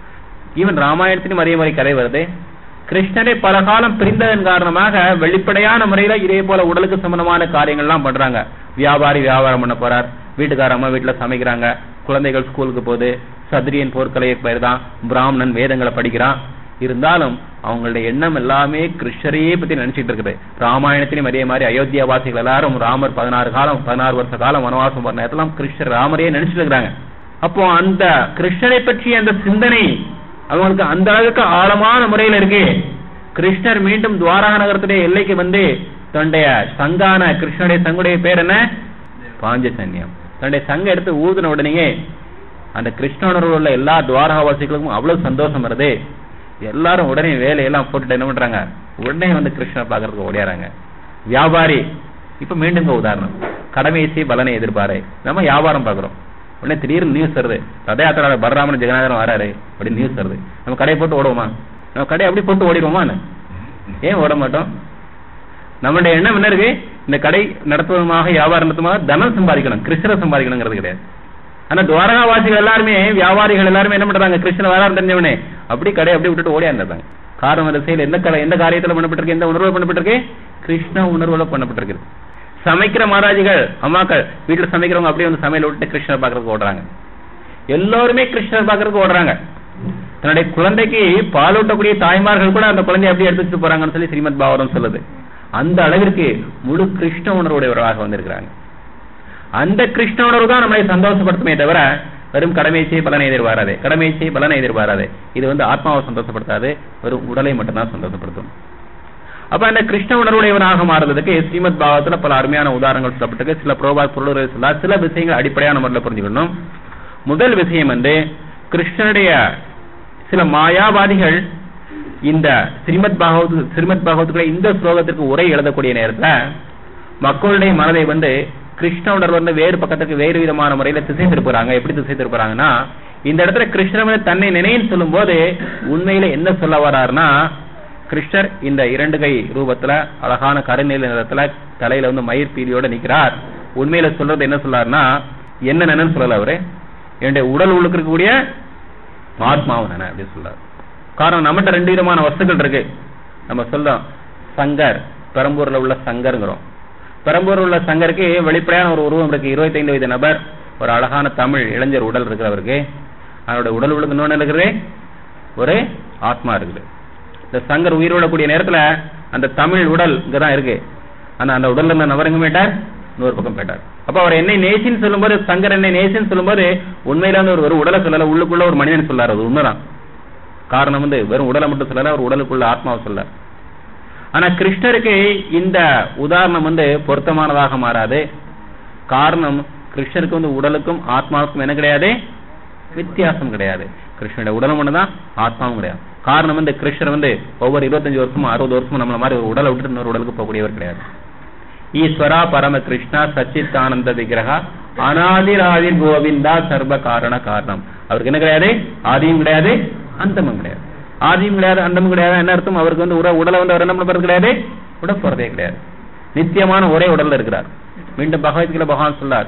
ஈவன் ராமாயணத்திலும் அதே மாதிரி கதை வருது கிருஷ்ணரை பல காலம் பிரிந்ததன் காரணமாக வெளிப்படையான முறையில இதே போல உடலுக்கு சம்பந்தமான காரியங்கள்லாம் பண்றாங்க வியாபாரி வியாபாரம் பண்ண போறார் வீட்டுக்காரம்மா வீட்டுல சமைக்கிறாங்க குழந்தைகள் ஸ்கூலுக்கு போகுது சத்திரியன் போர்க்கலையை பயிர்தான் பிராமணன் வேதங்களை படிக்கிறான் இருந்தாலும் அவங்களுடைய எண்ணம் எல்லாமே கிருஷ்ணரையே பத்தி நினைச்சிட்டு இருக்குது ராமாயணத்திலும் அதே மாதிரி அயோத்தியா வாசிகள் எல்லாரும் ராமர் பதினாறு காலம் பதினாறு வருஷ காலம் வனவாசம் பண்ண நேரத்தெல்லாம் கிருஷ்ணர் ராமரையே நினைச்சிட்டு இருக்கிறாங்க அப்போ அந்த கிருஷ்ணரை பற்றிய அந்த சிந்தனை அவங்களுக்கு அந்த அளவுக்கு ஆழமான முறையில் இருக்கு கிருஷ்ணர் மீண்டும் துவாரக நகரத்துடைய எல்லைக்கு வந்து தன்னுடைய சங்கான கிருஷ்ணனுடைய சங்குடைய பேர் என்ன பாஞ்சசன்யம் தன்னுடைய சங்க எடுத்து ஊதின உடனேயே அந்த கிருஷ்ணனோட உள்ள எல்லா துவாரகாவாசிகளுக்கும் அவ்வளவு சந்தோஷம் வருது எல்லாரும் உடனே வேலையெல்லாம் போட்டுட்டு என்ன பண்றாங்க உடனே வந்து கிருஷ்ணனை பாக்குறதுக்கு ஓடியாராங்க வியாபாரி இப்ப மீண்டும் உதாரணம் கடமைசி பலனை எதிர்பாரு நம்ம வியாபாரம் பாக்குறோம் உடனே திடீர்னு நியூஸ் வருது ரத யாத்திரை பலராமன் ஜெகநாதன் வராரு அப்படின்னு நியூஸ் வருது நம்ம கடையை போட்டு ஓடுவோமா நம்ம கடையை அப்படி போட்டு ஓடிடுவோமா ஏன் ஓட மாட்டோம் நம்மளுடைய எண்ணம் என்ன இருக்கு இந்த கடை நடத்துவதுமாக வியாபாரம் நடத்துமாக தனம் சம்பாதிக்கணும் கிருஷ்ணரை சம்பாதிக்கணுங்கிறது கிடையாது ஆனா துவாரகாவாசிகள் எல்லாருமே வியாபாரிகள் எல்லாருமே என்ன பண்றாங்க கிருஷ்ண வேளாண் தெரிஞ்சவனே அப்படி கடை அப்படி விட்டுட்டு ஓடியாண்டாங்க காரணம் அந்த செயல் எந்த கடை எந்த காரியத்துல பண்ணப்பட்டிருக்கு எந்த உணர்வுல பண்ணப்பட்டிருக்கு கிருஷ்ண உணர்வுல பண்ணப்பட்டிருக்கு சமைக்கிற மாதாஜிகள் அம்மாக்கள் வீட்டுல சமைக்கிறவங்க அப்படியே வந்து சமையல் விட்டு கிருஷ்ணர் பாக்குறதுக்கு ஓடுறாங்க எல்லாருமே கிருஷ்ணர் பாக்குறதுக்கு ஓடுறாங்க தன்னுடைய குழந்தைக்கு பால் ஊட்டக்கூடிய தாய்மார்கள் கூட அந்த குழந்தைய அப்படியே எடுத்துட்டு போறாங்கன்னு சொல்லி ஸ்ரீமத் பாவரம் சொல்லுது அந்த அளவிற்கு முழு கிருஷ்ண உணர்வுடையவர்களாக வந்திருக்கிறாங்க அந்த கிருஷ்ண உணர்வு தான் நம்மளை சந்தோஷப்படுத்துமே தவிர வெறும் கடமையை செய்ய பலனை எதிர்பாராதே கடமையை செய்ய பலனை எதிர்பாராதே இது வந்து ஆத்மாவை சந்தோஷப்படுத்தாது வெறும் உடலை மட்டும்தான் சந்தோஷப்படுத்தும் அப்ப அந்த கிருஷ்ண உணர்வுடையவனாக மாறுறதுக்கு ஸ்ரீமத் பாகத்துல பல அருமையான உதாரணங்கள் சொல்லப்பட்டிருக்கு சில புரோபா பொருள் சொல்ல சில விஷயங்கள் அடிப்படையான முறையில் புரிஞ்சுக்கணும் முதல் விஷயம் வந்து கிருஷ்ணனுடைய சில மாயாவாதிகள் இந்த ஸ்ரீமத் பாகவத் ஸ்ரீமத் பாகவத்துக்குள்ள இந்த ஸ்லோகத்திற்கு உரை எழுதக்கூடிய நேரத்துல மக்களுடைய மனதை வந்து கிருஷ்ண உணர்வு வந்து வேறு பக்கத்துக்கு வேறு விதமான முறையில திசை திருப்புறாங்க எப்படி திசை திருப்புறாங்கன்னா இந்த இடத்துல கிருஷ்ணர் வந்து தன்னை நினைன்னு சொல்லும் போது உண்மையில என்ன சொல்ல வர்றாருன்னா கிருஷ்ணர் இந்த இரண்டு கை ரூபத்துல அழகான கருநீல நிறத்துல தலையில வந்து மயிர் பீலியோட நிக்கிறார் உண்மையில சொல்றது என்ன சொல்லாருன்னா என்ன நினைன்னு சொல்லல அவரு என்னுடைய உடல் உள்ளுக்கு இருக்கக்கூடிய ஆத்மாவை நினை அப்படின்னு சொல்றாரு காரணம் நம்மகிட்ட ரெண்டு விதமான வஸ்துக்கள் இருக்கு நம்ம சொல்றோம் சங்கர் பெரம்பூர்ல உள்ள சங்கருங்கிறோம் பெரம்பூர்ல உள்ள சங்கருக்கு வெளிப்படையான ஒரு உருவம் இருக்கு இருபத்தைந்து வயது நபர் ஒரு அழகான தமிழ் இளைஞர் உடல் இருக்கிறவருக்கு அவரோட உடல் உள்ளுக்கு இன்னொன்னு இருக்குது ஒரு ஆத்மா இருக்குது இந்த சங்கர் உயிர் விடக்கூடிய நேரத்துல அந்த தமிழ் உடல் இங்கதான் இருக்கு ஆனா அந்த உடல்ல இருந்த நபர் எங்க போயிட்டார் இன்னொரு பக்கம் போயிட்டார் அப்ப அவர் என்னை நேசின்னு சொல்லும்போது சங்கர் என்னை நேசின்னு சொல்லும்போது உண்மையில வந்து ஒரு ஒரு உடலை சொல்லல உள்ளுக்குள்ள ஒரு மனிதன் சொல்லாரு அது உண்மைதான் காரணம் வந்து வெறும் உடலை மட்டும் சொல்லல அவர் உடலுக்குள்ள ஆத்மாவை சொல்ல ஆனா கிருஷ்ணருக்கு இந்த உதாரணம் வந்து பொருத்தமானதாக மாறாது காரணம் கிருஷ்ணருக்கு வந்து உடலுக்கும் ஆத்மாவுக்கும் என்ன கிடையாது வித்தியாசம் கிடையாது கிருஷ்ணனுடைய உடலும் ஒண்ணுதான் ஆத்மாவும் கிடையாது காரணம் வந்து கிருஷ்ணர் வந்து ஒவ்வொரு இருபத்தஞ்சு வருஷமும் அறுபது வருஷமும் நம்மள மாதிரி ஒரு உடலை விட்டுட்டு இன்னொரு உடலுக்கு போகக்கூடியவர் கிடையாது ஈஸ்வரா பரம கிருஷ்ணா சச்சித் ஆனந்த விக்கிரகா அனாதிராதி கோவிந்தா சர்வ காரண காரணம் அவருக்கு என்ன கிடையாது ஆதியும் கிடையாது அந்தமும் கிடையாது ஆதியும் கிடையாது அந்தமும் கிடையாது என்ன அர்த்தம் அவருக்கு வந்து உட உடலை வந்து அவர் என்ன பண்ண போறது கிடையாது உட போறதே கிடையாது நித்தியமான ஒரே உடல்ல இருக்கிறார் மீண்டும் பகவத்கீதை பகவான் சொல்லார்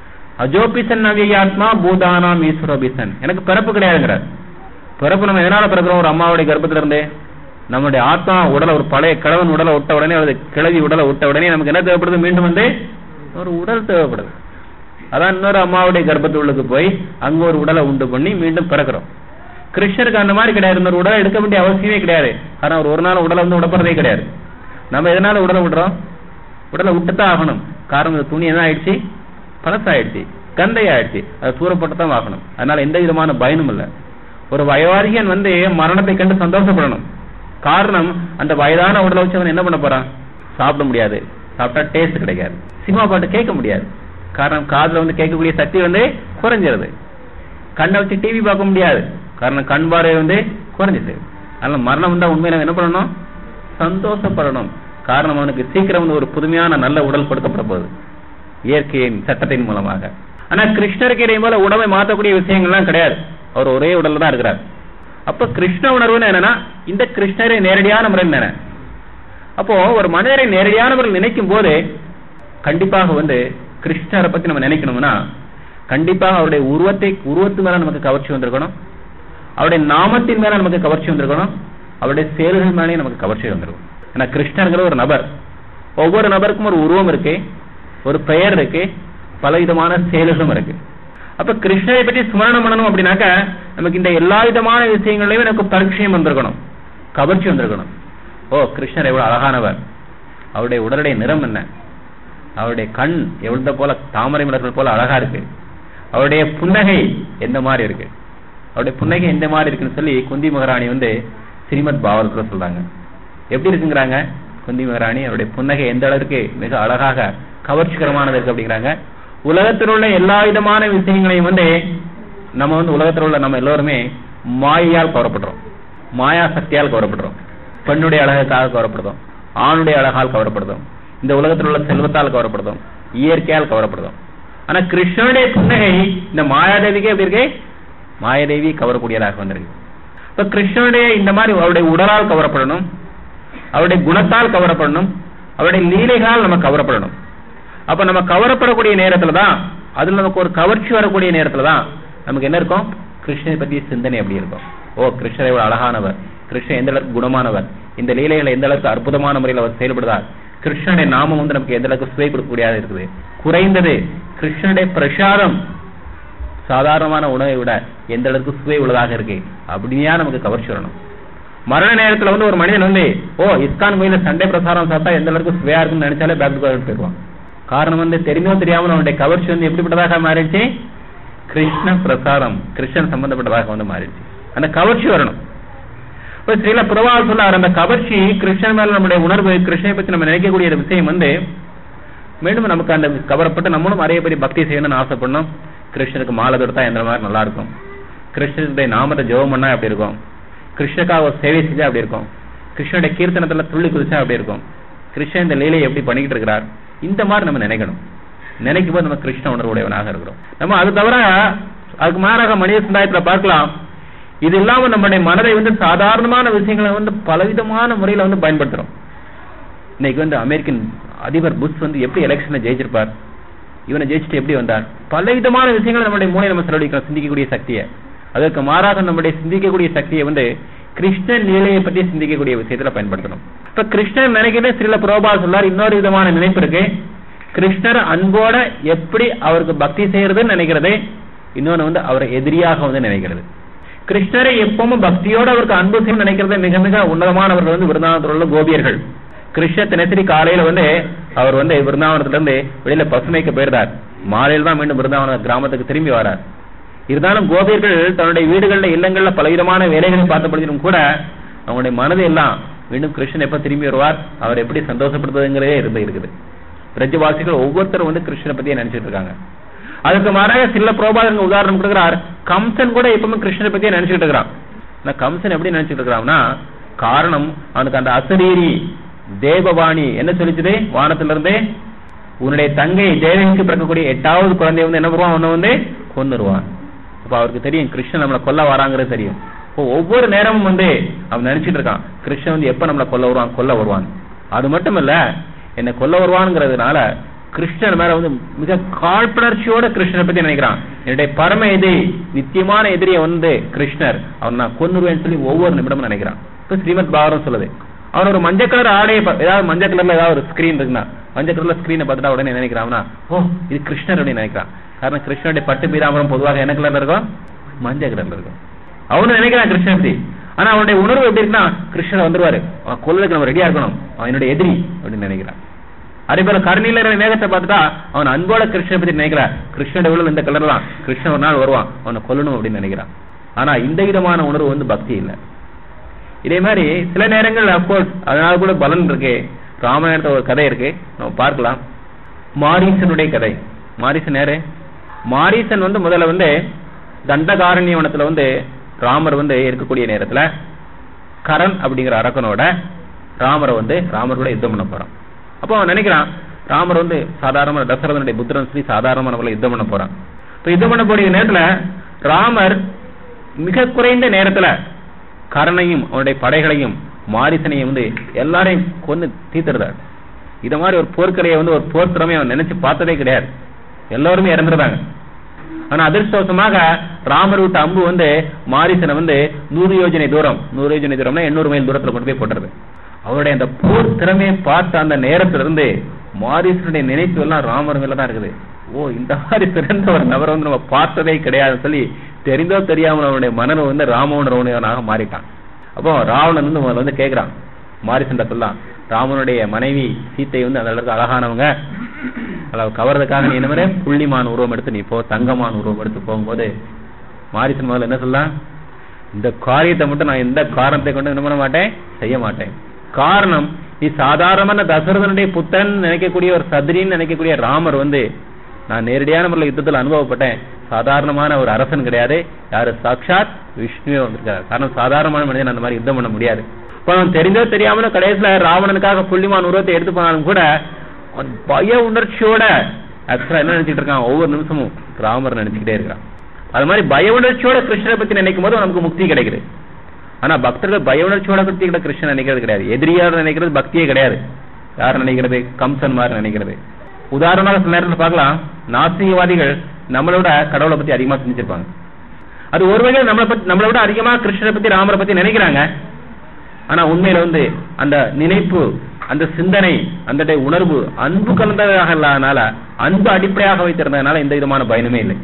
அஜோபிசன் நவியாத்மா பூதானாம் ஈஸ்வரோபிசன் எனக்கு பிறப்பு கிடையாதுங்கிறார் பிறப்பு நம்ம எதனால பிறக்கிறோம் ஒரு அம்மாவுடைய கர்ப்பத்துல இருந்தே நம்முடைய ஆத்மா உடலை ஒரு பழைய கிழவன் உடலை விட்ட உடனே அல்லது கிழவி உடலை விட்ட உடனே நமக்கு என்ன தேவைப்படுது மீண்டும் வந்து ஒரு உடல் தேவைப்படுது அதான் இன்னொரு அம்மாவுடைய கர்ப்பத்துள்ளுக்கு போய் அங்க ஒரு உடலை உண்டு பண்ணி மீண்டும் பிறக்கிறோம் கிருஷ்ணருக்கு அந்த மாதிரி கிடையாது இன்னொரு உடலை எடுக்க வேண்டிய அவசியமே கிடையாது ஆனா அவர் ஒரு நாள் உடலை வந்து விடப்படுறதே கிடையாது நம்ம எதனால உடலை விடுறோம் உடலை விட்டுத்தான் ஆகணும் காரணம் இந்த துணி என்ன ஆயிடுச்சு பழசாயிடுச்சு கந்தை ஆயிடுச்சு அதை தூரப்பட்டு தான் ஆகணும் அதனால எந்த விதமான பயனும் இல்லை ஒரு வயோதிகன் வந்து மரணத்தை கண்டு சந்தோஷப்படணும் காரணம் அந்த வயதான உடலை வச்சு அவன் என்ன பண்ண போறான் சாப்பிட முடியாது சாப்பிட்டா டேஸ்ட் கிடைக்காது சினிமா பாட்டு கேட்க முடியாது காரணம் காதுல வந்து கேட்கக்கூடிய சக்தி வந்து குறைஞ்சிருது கண்ணை வச்சு டிவி பார்க்க முடியாது காரணம் கண் பார்வை வந்து குறைஞ்சிட்டு அதனால மரணம் வந்தா உண்மையில அவன் என்ன பண்ணணும் சந்தோஷப்படணும் காரணம் அவனுக்கு சீக்கிரம் வந்து ஒரு புதுமையான நல்ல உடல் கொடுக்கப்பட போகுது இயற்கையின் சட்டத்தின் மூலமாக ஆனா கிருஷ்ணருக்கு இதே போல உடம்பை மாற்றக்கூடிய விஷயங்கள்லாம் கிடையாது அவர் ஒரே உடல்ல தான் இருக்கிறார் அப்ப கிருஷ்ண உணர்வுன்னு என்னன்னா இந்த கிருஷ்ணரை நேரடியான முறையில் நினை அப்போ ஒரு மனிதரை நேரடியான முறையில் நினைக்கும் போது கண்டிப்பாக வந்து கிருஷ்ணரை பத்தி நம்ம நினைக்கணும்னா கண்டிப்பாக அவருடைய உருவத்தை உருவத்து மேல நமக்கு கவர்ச்சி வந்திருக்கணும் அவருடைய நாமத்தின் மேல நமக்கு கவர்ச்சி வந்திருக்கணும் அவருடைய செயல்கள் மேலேயும் நமக்கு கவர்ச்சி வந்திருக்கும் ஏன்னா கிருஷ்ணருங்கிற ஒரு நபர் ஒவ்வொரு நபருக்கும் ஒரு உருவம் இருக்கு ஒரு பெயர் இருக்கு பலவிதமான செயல்களும் இருக்கு அப்ப கிருஷ்ணரை பற்றி ஸ்மரணம் பண்ணணும் அப்படின்னாக்க நமக்கு இந்த எல்லா விதமான விஷயங்களையும் எனக்கு பரிச்சயம் வந்திருக்கணும் கவர்ச்சி வந்திருக்கணும் ஓ கிருஷ்ணர் எவ்வளவு அழகானவர் அவருடைய உடலுடைய நிறம் என்ன அவருடைய கண் எவ்வளவு போல தாமரை மலர்கள் போல அழகா இருக்கு அவருடைய புன்னகை எந்த மாதிரி இருக்கு அவருடைய புன்னகை எந்த மாதிரி இருக்குன்னு சொல்லி குந்தி மகாராணி வந்து ஸ்ரீமத் பாவத்துல சொல்றாங்க எப்படி இருக்குங்கிறாங்க குந்தி மகாராணி அவருடைய புன்னகை எந்த அளவுக்கு மிக அழகாக கவர்ச்சிகரமானது இருக்கு அப்படிங்கிறாங்க உலகத்தில் உள்ள எல்லா விதமான விஷயங்களையும் வந்து நம்ம வந்து உலகத்தில் உள்ள நம்ம எல்லோருமே மாயையால் கவரப்படுறோம் மாயா சக்தியால் கவரப்படுறோம் பெண்ணுடைய அழகுக்காக கவரப்படுறோம் ஆணுடைய அழகால் கவரப்படுறோம் இந்த உலகத்தில் உள்ள செல்வத்தால் கவரப்படுறோம் இயற்கையால் கவரப்படுறோம் ஆனா கிருஷ்ணனுடைய புன்னகை இந்த மாயாதேவிக்கு எப்படி இருக்கு மாயாதேவி கவரக்கூடியதாக வந்திருக்கு இப்ப கிருஷ்ணனுடைய இந்த மாதிரி அவருடைய உடலால் கவரப்படணும் அவருடைய குணத்தால் கவரப்படணும் அவருடைய லீலைகளால் நம்ம கவரப்படணும் அப்ப நம்ம கவரப்படக்கூடிய நேரத்துல தான் அதுல நமக்கு ஒரு கவர்ச்சி வரக்கூடிய நேரத்துல தான் நமக்கு என்ன இருக்கும் கிருஷ்ணனை பற்றிய சிந்தனை எப்படி இருக்கும் ஓ கிருஷ்ணர் எவ்வளவு அழகானவர் கிருஷ்ணன் எந்த அளவுக்கு குணமானவர் இந்த லீலைகளை எந்த அளவுக்கு அற்புதமான முறையில் அவர் செயல்படுதார் கிருஷ்ணனுடைய நாமம் வந்து நமக்கு எந்த அளவுக்கு சுவை கொடுக்கக்கூடியதாக இருக்குது குறைந்தது கிருஷ்ணனுடைய பிரசாதம் சாதாரணமான உணவை விட எந்த அளவுக்கு சுவை உள்ளதாக இருக்கு அப்படியா நமக்கு கவர்ச்சி வரணும் மரண நேரத்துல வந்து ஒரு மனிதன் வந்து ஓ இஸ்கான் கோயில சண்டை பிரசாரம் சாப்பிட்டா எந்த அளவுக்கு சுவையா இருக்குன்னு நினைச்சாலே பேக் போயிடுவான் காரணம் வந்து தெரியுமோ தெரியாமல் அவனுடைய கவர்ச்சி வந்து எப்படிப்பட்டதாக மாறிடுச்சு கிருஷ்ண பிரசாரம் கிருஷ்ணன் சம்பந்தப்பட்டதாக வந்து மாறிடுச்சு அந்த கவர்ச்சி வரணும் இப்ப ஸ்ரீல பிரபாவ சொல்லார் அந்த கவர்ச்சி கிருஷ்ணன் மேல நம்முடைய உணர்வு கிருஷ்ணனை பத்தி நம்ம நினைக்கக்கூடிய ஒரு விஷயம் வந்து மீண்டும் நமக்கு அந்த கவரப்பட்டு நம்மளும் நிறைய பேர் பக்தி செய்யணும்னு ஆசைப்படணும் கிருஷ்ணருக்கு மாலை தொடுத்தா எந்த மாதிரி நல்லா இருக்கும் கிருஷ்ணனுடைய நாமத்தை ஜெபம் பண்ணா எப்படி இருக்கும் கிருஷ்ணக்காக ஒரு சேவை செஞ்சா அப்படி இருக்கும் கிருஷ்ணனுடைய கீர்த்தனத்துல துள்ளி குதிச்சா அப்படி இருக்கும் கிருஷ்ணன் இந்த லீலையை எப்படி பண்ணிக்கிட்டு இருக்கிறார் இந்த மாதிரி நம்ம நினைக்கணும் நினைக்கும் போது நம்ம கிருஷ்ண உணர்வுடையவனாக இருக்கிறோம் நம்ம அது தவிர அதுக்கு மாறாக மனித சமுதாயத்துல பார்க்கலாம் இது இல்லாம நம்முடைய மனதை வந்து சாதாரணமான விஷயங்களை வந்து பலவிதமான முறையில வந்து பயன்படுத்துறோம் இன்னைக்கு வந்து அமெரிக்கன் அதிபர் புஷ் வந்து எப்படி எலெக்ஷன்ல ஜெயிச்சிருப்பார் இவனை ஜெயிச்சுட்டு எப்படி வந்தார் பலவிதமான விஷயங்களை நம்முடைய மூளை நம்ம செலவழிக்கிறோம் சிந்திக்கக்கூடிய சக்தியை அதற்கு மாறாக நம்முடைய சிந்திக்கக்கூடிய சக்தியை வந்து கிருஷ்ணன் நிலையை பற்றி சிந்திக்கக்கூடிய விஷயத்துல பயன்படுத்தணும் இப்ப கிருஷ்ணன் நினைக்கிறது ஸ்ரீல புரோபா சொல்லார் இன்னொரு விதமான நினைப்பு இருக்கு கிருஷ்ணர் அன்போட எப்படி அவருக்கு பக்தி செய்யறதுன்னு நினைக்கிறது இன்னொன்னு வந்து அவரை எதிரியாக வந்து நினைக்கிறது கிருஷ்ணரை எப்பவும் பக்தியோட அவருக்கு அன்பு செய்ய நினைக்கிறது மிக மிக உன்னதமானவர்கள் வந்து விருந்தாவனத்தில் உள்ள கோபியர்கள் கிருஷ்ண தினசரி காலையில வந்து அவர் வந்து விருந்தாவனத்துல இருந்து வெளியில பசுமைக்கு போயிருந்தார் மாலையில் தான் மீண்டும் விருந்தாவன கிராமத்துக்கு திரும்பி வரார் இருந்தாலும் கோபியர்கள் தன்னுடைய வீடுகள்ல இல்லங்கள்ல பலவிதமான வேலைகளை பார்த்த பொழுதிலும் கூட அவங்களுடைய மனது எல்லாம் மீண்டும் கிருஷ்ணன் எப்ப திரும்பி வருவார் அவர் எப்படி சந்தோஷப்படுத்துறதுங்கிறதே இருந்து இருக்குது பிரஜவாசிகள் ஒவ்வொருத்தரும் வந்து கிருஷ்ணனை பத்தியே நினைச்சிட்டு இருக்காங்க அதுக்கு மாறாக சில புரோபாதங்க உதாரணம் கொடுக்கிறார் கம்சன் கூட எப்பவுமே கிருஷ்ணனை பத்தியே நினைச்சிட்டு இருக்கிறான் ஆனா கம்சன் எப்படி நினைச்சிட்டு இருக்கிறான்னா காரணம் அவனுக்கு அந்த அசரீரி தேவவாணி என்ன சொல்லிச்சது வானத்துல இருந்தே உன்னுடைய தங்கை தேவனுக்கு பிறக்கக்கூடிய எட்டாவது குழந்தை வந்து என்ன பண்ணுவான் அவனை வந்து கொன்னுருவான் அப்ப அவருக்கு தெரியும் கிருஷ்ணன் நம்மளை கொல்ல வராங்கிறது தெரியும் இப்போ ஒவ்வொரு நேரமும் வந்து அவன் நினைச்சிட்டு இருக்கான் கிருஷ்ணன் வந்து எப்ப நம்மளை கொல்ல வருவான் கொல்ல வருவான் அது மட்டும் இல்ல என்னை கொல்ல வருவான்ங்கிறதுனால கிருஷ்ணன் மேல வந்து மிக காழ்ப்புணர்ச்சியோட கிருஷ்ணனை பத்தி நினைக்கிறான் என்னுடைய பரம எதிரி நித்தியமான எதிரியை வந்து கிருஷ்ணர் அவன் நான் கொன்னுருவேன்னு சொல்லி ஒவ்வொரு நிமிடமும் நினைக்கிறான் இப்ப ஸ்ரீமத் பாகவரம் சொல்லுது அவன் ஒரு மஞ்சள் கலர் ஆடையை பா- ஏதாவது மஞ்சள் கலர்ல ஏதாவது ஒரு ஸ்கிரீன் இருக்குன்னா மஞ்சள் கலர்ல ஸ்கிரீனை பார்த்துட்டா உடனே நினைக்கிறான்னா ஓ இது கிருஷ்ணர் அப்படின்னு நினைக்கிறான் காரணம் கிருஷ்ணனுடைய பட்டு பீதாம்பரம் பொதுவாக என்ன கலர்ல இருக்கும் மஞ்சள் கலர்ல இருக்கும் அவனு நினைக்கிறான் கிருஷ்ணன் பத்தி ஆனா அவனுடைய உணர்வு எப்படி இருக்குன்னா கிருஷ்ணர் வந்துருவாரு அவன் கொல்லுறதுக்கு நம்ம ரெடியா இருக்கணும் அவன் என்னுடைய எதிரி அப்படின்னு நினைக்கிறான் அதே போல கருணையில இருக்கிற மேகத்தை பார்த்துட்டா அவன் அன்போட கிருஷ்ணனை பத்தி நினைக்கிறான் கிருஷ்ணனுடைய உள்ள இந்த கலர் தான் கிருஷ்ணன் ஒரு நாள் வருவான் அவனை கொல்லணும் அப்படின்னு நினைக்கிறான் ஆனா இந்த விதமான உணர்வு வந்து பக்தி இல்லை இதே மாதிரி சில நேரங்கள் அப்கோர்ஸ் அதனால கூட பலன் இருக்கு ராமாயணத்துல ஒரு கதை இருக்கு நம்ம பார்க்கலாம் மாரீசனுடைய கதை மாரீசன் யாரு மாரீசன் வந்து முதல்ல வந்து தண்டகாரண்யவனத்துல வந்து ராமர் வந்து இருக்கக்கூடிய நேரத்துல கரண் அப்படிங்கிற அரக்கனோட ராமரை வந்து ராமரோட யுத்தம் பண்ண போறான் அப்போ அவன் நினைக்கிறான் ராமர் வந்து சாதாரண தசரதனுடைய புத்திரன் சொல்லி சாதாரணமானவர்களை யுத்தம் பண்ண போறான் இப்ப யுத்தம் பண்ண போற நேரத்துல ராமர் மிக குறைந்த நேரத்துல கரணையும் அவனுடைய படைகளையும் மாரிசனையும் வந்து எல்லாரையும் கொன்னு தீத்துறார் இத மாதிரி ஒரு போர்க்கலையை வந்து ஒரு போர் திறமையை அவன் நினைச்சு பார்த்ததே கிடையாது எல்லாருமே இறந்துருந்தாங்க ஆனா அதிர்ஷ்டவசமாக ராமர் விட்ட அம்பு வந்து மாரிசனை வந்து நூறு யோஜனை தூரம் நூறு யோஜனை தூரம்னா எண்ணூறு மைல் தூரத்துல கொண்டு போய் போட்டுறது அவருடைய அந்த போர் திறமையை பார்த்த அந்த நேரத்துல இருந்து மாரீசனுடைய நினைப்பு எல்லாம் ராமர் மேல தான் இருக்குது ஓ இந்த மாதிரி சிறந்த ஒரு நபரை வந்து நம்ம பார்த்ததே கிடையாதுன்னு சொல்லி தெரிந்தோ தெரியாமல் அவனுடைய மனதை வந்து ராம உணர்வுடையவனாக மாறிட்டான் அப்போ ராவணன் வந்து முதல்ல வந்து கேட்கிறான் மாரிசன்ட சொல்லலாம் ராமனுடைய மனைவி சீத்தை வந்து அந்த அளவுக்கு அழகானவங்க அவளை கவர்றதுக்காக நீ என்ன மாதிரி புள்ளிமான் உருவம் எடுத்து நீ போ தங்கமான் உருவம் எடுத்து போகும்போது மாரிசன் முதல்ல என்ன சொல்லலாம் இந்த காரியத்தை மட்டும் நான் எந்த காரணத்தை கொண்டு என்ன பண்ண மாட்டேன் செய்ய மாட்டேன் காரணம் நீ சாதாரணமான தசரதனுடைய புத்தன் நினைக்கக்கூடிய ஒரு சத்ரின்னு நினைக்கக்கூடிய ராமர் வந்து நான் நேரடியான முறையில் யுத்தத்தில் அனுபவப்பட்டேன் சாதாரணமான ஒரு அரசன் கிடையாது யாரு சாட்சாத் விஷ்ணுவே வந்திருக்காரு காரணம் சாதாரணமான மனிதன் அந்த மாதிரி யுத்தம் பண்ண முடியாது இப்ப அவன் தெரிந்தோ தெரியாமலோ கடைசியில ராவணனுக்காக புள்ளிமான் உருவத்தை எடுத்து போனாலும் கூட அவன் பய உணர்ச்சியோட ஆக்சுவலா என்ன நினைச்சிட்டு இருக்கான் ஒவ்வொரு நிமிஷமும் ராமர் நினைச்சுக்கிட்டே இருக்கான் அது மாதிரி பய உணர்ச்சியோட கிருஷ்ணரை பத்தி நினைக்கும் போது நமக்கு முக்தி கிடைக்குது ஆனா பக்தர்கள் பய உணர்ச்சியோட பத்தி கூட கிருஷ்ணன் நினைக்கிறது கிடையாது எதிரியார் நினைக்கிறது பக்தியே கிடையாது யார் நினைக்கிறது கம்சன் மாதிரி நினைக்கிறது உதாரணமாக சில நேரத்தில் பார்க்கலாம் நாஸ்திகவாதிகள் நம்மளோட கடவுளை பத்தி அதிகமா சிந்திச்சிருப்பாங்க அது ஒரு வகையில் நம்மளை பத்தி நம்மளை விட அதிகமா கிருஷ்ணரை பத்தி ராமரை பத்தி நினைக்கிறாங்க ஆனா உண்மையில வந்து அந்த நினைப்பு அந்த சிந்தனை அந்த உணர்வு அன்பு கலந்ததாக இல்லாதனால அன்பு அடிப்படையாக வைத்திருந்ததுனால எந்த விதமான பயனுமே இல்லை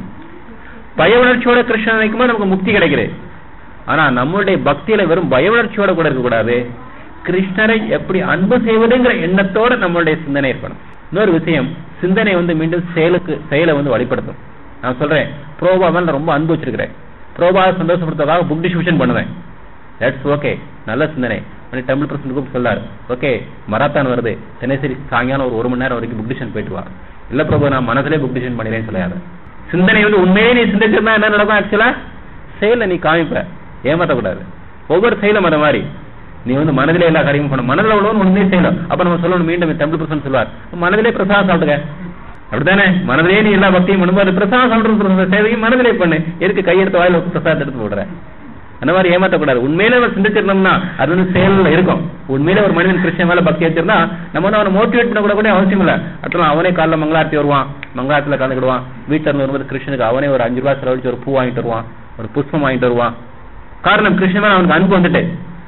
பய உணர்ச்சியோட கிருஷ்ணன் நினைக்கும் போது நமக்கு முக்தி கிடைக்குது ஆனா நம்மளுடைய பக்தியில வெறும் பய உணர்ச்சியோட கூட இருக்கக்கூடாது கிருஷ்ணரை எப்படி அன்பு செய்வதுங்கிற எண்ணத்தோட நம்மளுடைய சிந்தனை இருக்கணும் இன்னொரு விஷயம் சிந்தனை வந்து மீண்டும் செயலுக்கு செயலை வந்து வழிபடுத்தும் நான் சொல்றேன் ப்ரோபா மேல நான் ரொம்ப அன்பு வச்சிருக்கிறேன் ப்ரோபா சந்தோஷப்படுத்துறதுக்காக புக் டிஸ்ட்ரிபியூஷன் பண்ணுவேன் தட்ஸ் ஓகே நல்ல சிந்தனை டெம்பிள் பிரசன்ட் கூப்பிட்டு சொல்லாரு ஓகே மராத்தான் வருது தினசரி சாயங்காலம் ஒரு ஒரு மணி நேரம் வரைக்கும் புக் டிஷன் போயிட்டு வா இல்ல பிரபு நான் மனசுலயே புக் டிஷன் பண்ணிடுறேன்னு சொல்லாத சிந்தனை வந்து உண்மையே நீ சிந்திச்சிருந்தா என்ன நடக்கும் ஆக்சுவலா செயல நீ காமிப்ப ஏமாத்தக்கூடாது ஒவ்வொரு செயலும் அந்த மாதிரி நீ வந்து மனதிலே எல்லா காரியமும் பண்ண மனதில் உள்ளவன் ஒண்ணுமே செய்யணும் அப்ப நம்ம சொல்லணும் மீண்டும் டெம்பிள் பிரசன் சொல்லுவார் மனதிலே பிரசாதம் சாப்பிடுங்க அப்படித்தானே மனதிலே நீ எல்லா பக்தியும் பண்ணும்போது பிரசாதம் சாப்பிடுற சேவையும் மனதிலே பண்ணு எதுக்கு கையெடுத்த வாயில பிரசாதம் எடுத்து போடுற அந்த மாதிரி ஏமாத்தக்கூடாது உண்மையில நம்ம சிந்திச்சிருந்தோம்னா அது வந்து செயல்ல இருக்கும் உண்மையில ஒரு மனிதன் கிருஷ்ணன் மேல பக்தி வச்சிருந்தா நம்ம வந்து அவனை மோட்டிவேட் பண்ண கூட கூட அவசியம் இல்ல அப்புறம் அவனே காலைல மங்களாரத்தி வருவான் மங்களாரத்துல கலந்துக்கிடுவான் வீட்டுல இருந்து வரும்போது கிருஷ்ணனுக்கு அவனே ஒரு அஞ்சு ரூபாய் செலவழிச்சு ஒரு பூ வாங்கிட்டு வருவான் ஒரு புஷ்பம் வாங்கிட்டு வருவான் காரணம் கிருஷ்ணன் மேல அவனுக்கு அன்பு வந்துட்டு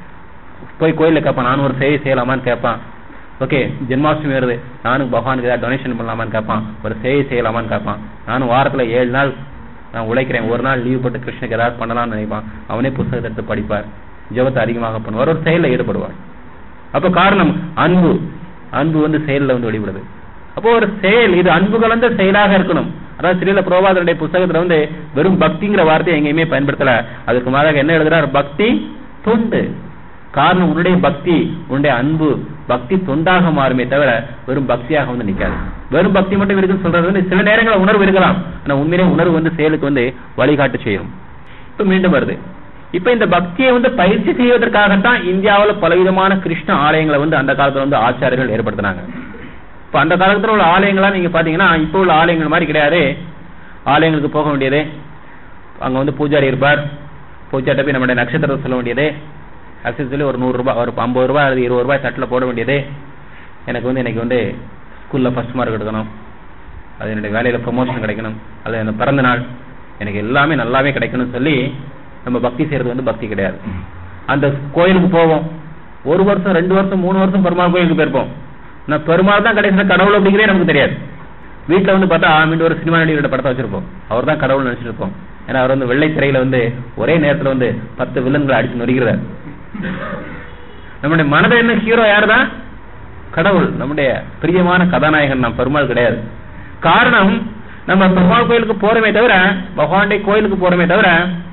போய் கோயில்ல கேட்பான் நானும் ஒரு சேவை செய்யலாமான்னு கேட்பான் ஓகே ஜென்மாஷ்டமி வருது நானும் பகவானுக்கு ஏதாவது டொனேஷன் பண்ணலாமான்னு கேட்பான் ஒரு சேவை செய்யலாமான்னு கேட்பான் நானும் வாரத்துல ஏழு நாள் நான் உழைக்கிறேன் ஒரு நாள் லீவ் போட்டு கிருஷ்ணனுக்கு ஏதாவது பண்ணலாம்னு நினைப்பான் அவனே புஸ்தகத்தை எடுத்து படிப்பார் ஜெபத்தை அதிகமாக பண்ணுவார் ஒரு செயலில் ஈடுபடுவார் அப்ப காரணம் அன்பு அன்பு வந்து செயல்ல வந்து வெளிப்படுது அப்போ ஒரு செயல் இது அன்பு கலந்த செயலாக இருக்கணும் அதாவது ஸ்ரீல புரோபாதனுடைய புஸ்தகத்துல வந்து வெறும் பக்திங்கிற வார்த்தையை எங்கேயுமே பயன்படுத்தல அதுக்கு மாறாக என்ன எழுதுறார் பக்தி தொண்டு காரணம் உன்னுடைய பக்தி உன்னுடைய அன்பு பக்தி தொண்டாக மாறுமே தவிர வெறும் பக்தியாக வந்து நிக்காது வெறும் பக்தி மட்டும் இருக்குன்னு சொல்றது வந்து சில நேரங்களில் உணர்வு இருக்கலாம் ஆனா உண்மையிலே உணர்வு வந்து செயலுக்கு வந்து வழிகாட்டு செய்யும் இப்ப மீண்டும் வருது இப்ப இந்த பக்தியை வந்து பயிற்சி செய்வதற்காகத்தான் இந்தியாவுல பலவிதமான கிருஷ்ண ஆலயங்களை வந்து அந்த காலத்துல வந்து ஆச்சாரியர்கள் ஏற்படுத்தினாங்க இப்ப அந்த காலத்துல உள்ள ஆலயங்களா நீங்க பாத்தீங்கன்னா இப்ப உள்ள ஆலயங்கள் மாதிரி கிடையாது ஆலயங்களுக்கு போக வேண்டியது அங்க வந்து பூஜாரி இருப்பார் பூஜாட்ட போய் நம்முடைய நட்சத்திரத்தை சொல்ல வேண்டியது நட்சத்திரத்துல சொல்லி ஒரு நூறு ரூபாய் ஒரு ஐம்பது ரூபாய் அல்லது இருபது ரூபாய் தட்டில் போட வேண்டியது எனக்கு வந்து இன்னைக்கு வந்து ஸ்கூல்ல ஃபர்ஸ்ட் மார்க் எடுக்கணும் அது என்னுடைய வேலையில ப்ரொமோஷன் கிடைக்கணும் அது அந்த பிறந்த நாள் எனக்கு எல்லாமே நல்லாவே கிடைக்கணும்னு சொல்லி நம்ம பக்தி செய்யறது வந்து பக்தி கிடையாது அந்த கோயிலுக்கு போவோம் ஒரு வருஷம் ரெண்டு வருஷம் மூணு வருஷம் பெருமாள் கோயிலுக்கு போயிருப்போம் நான் பெருமாள் தான் கடைசியில் கடவுள் அப்படிங்கிறதே நமக்கு தெரியாது வீட்டுல வந்து பார்த்தா மீண்டும் ஒரு சினிமா நடிகரோட படத்தை வச்சிருப்போம் அவர் தான் கடவுள் நினைச்சிட்டு இருப்போம் ஏன்னா அவர் வந்து வெள்ளை திரையில வந்து ஒரே நேரத்துல வந்து பத்து வில்லன்களை அடிச்சு நொறுகிறார் நம்முடைய மனதை என்ன ஹீரோ யாருதான் கடவுள் நம்முடைய பிரியமான கதாநாயகன் நாம் பெருமாள் கிடையாது காரணம் நம்ம பெருமாள் கோயிலுக்கு போறோமே தவிர பகவானுடைய கோயிலுக்கு போறோமே தவிர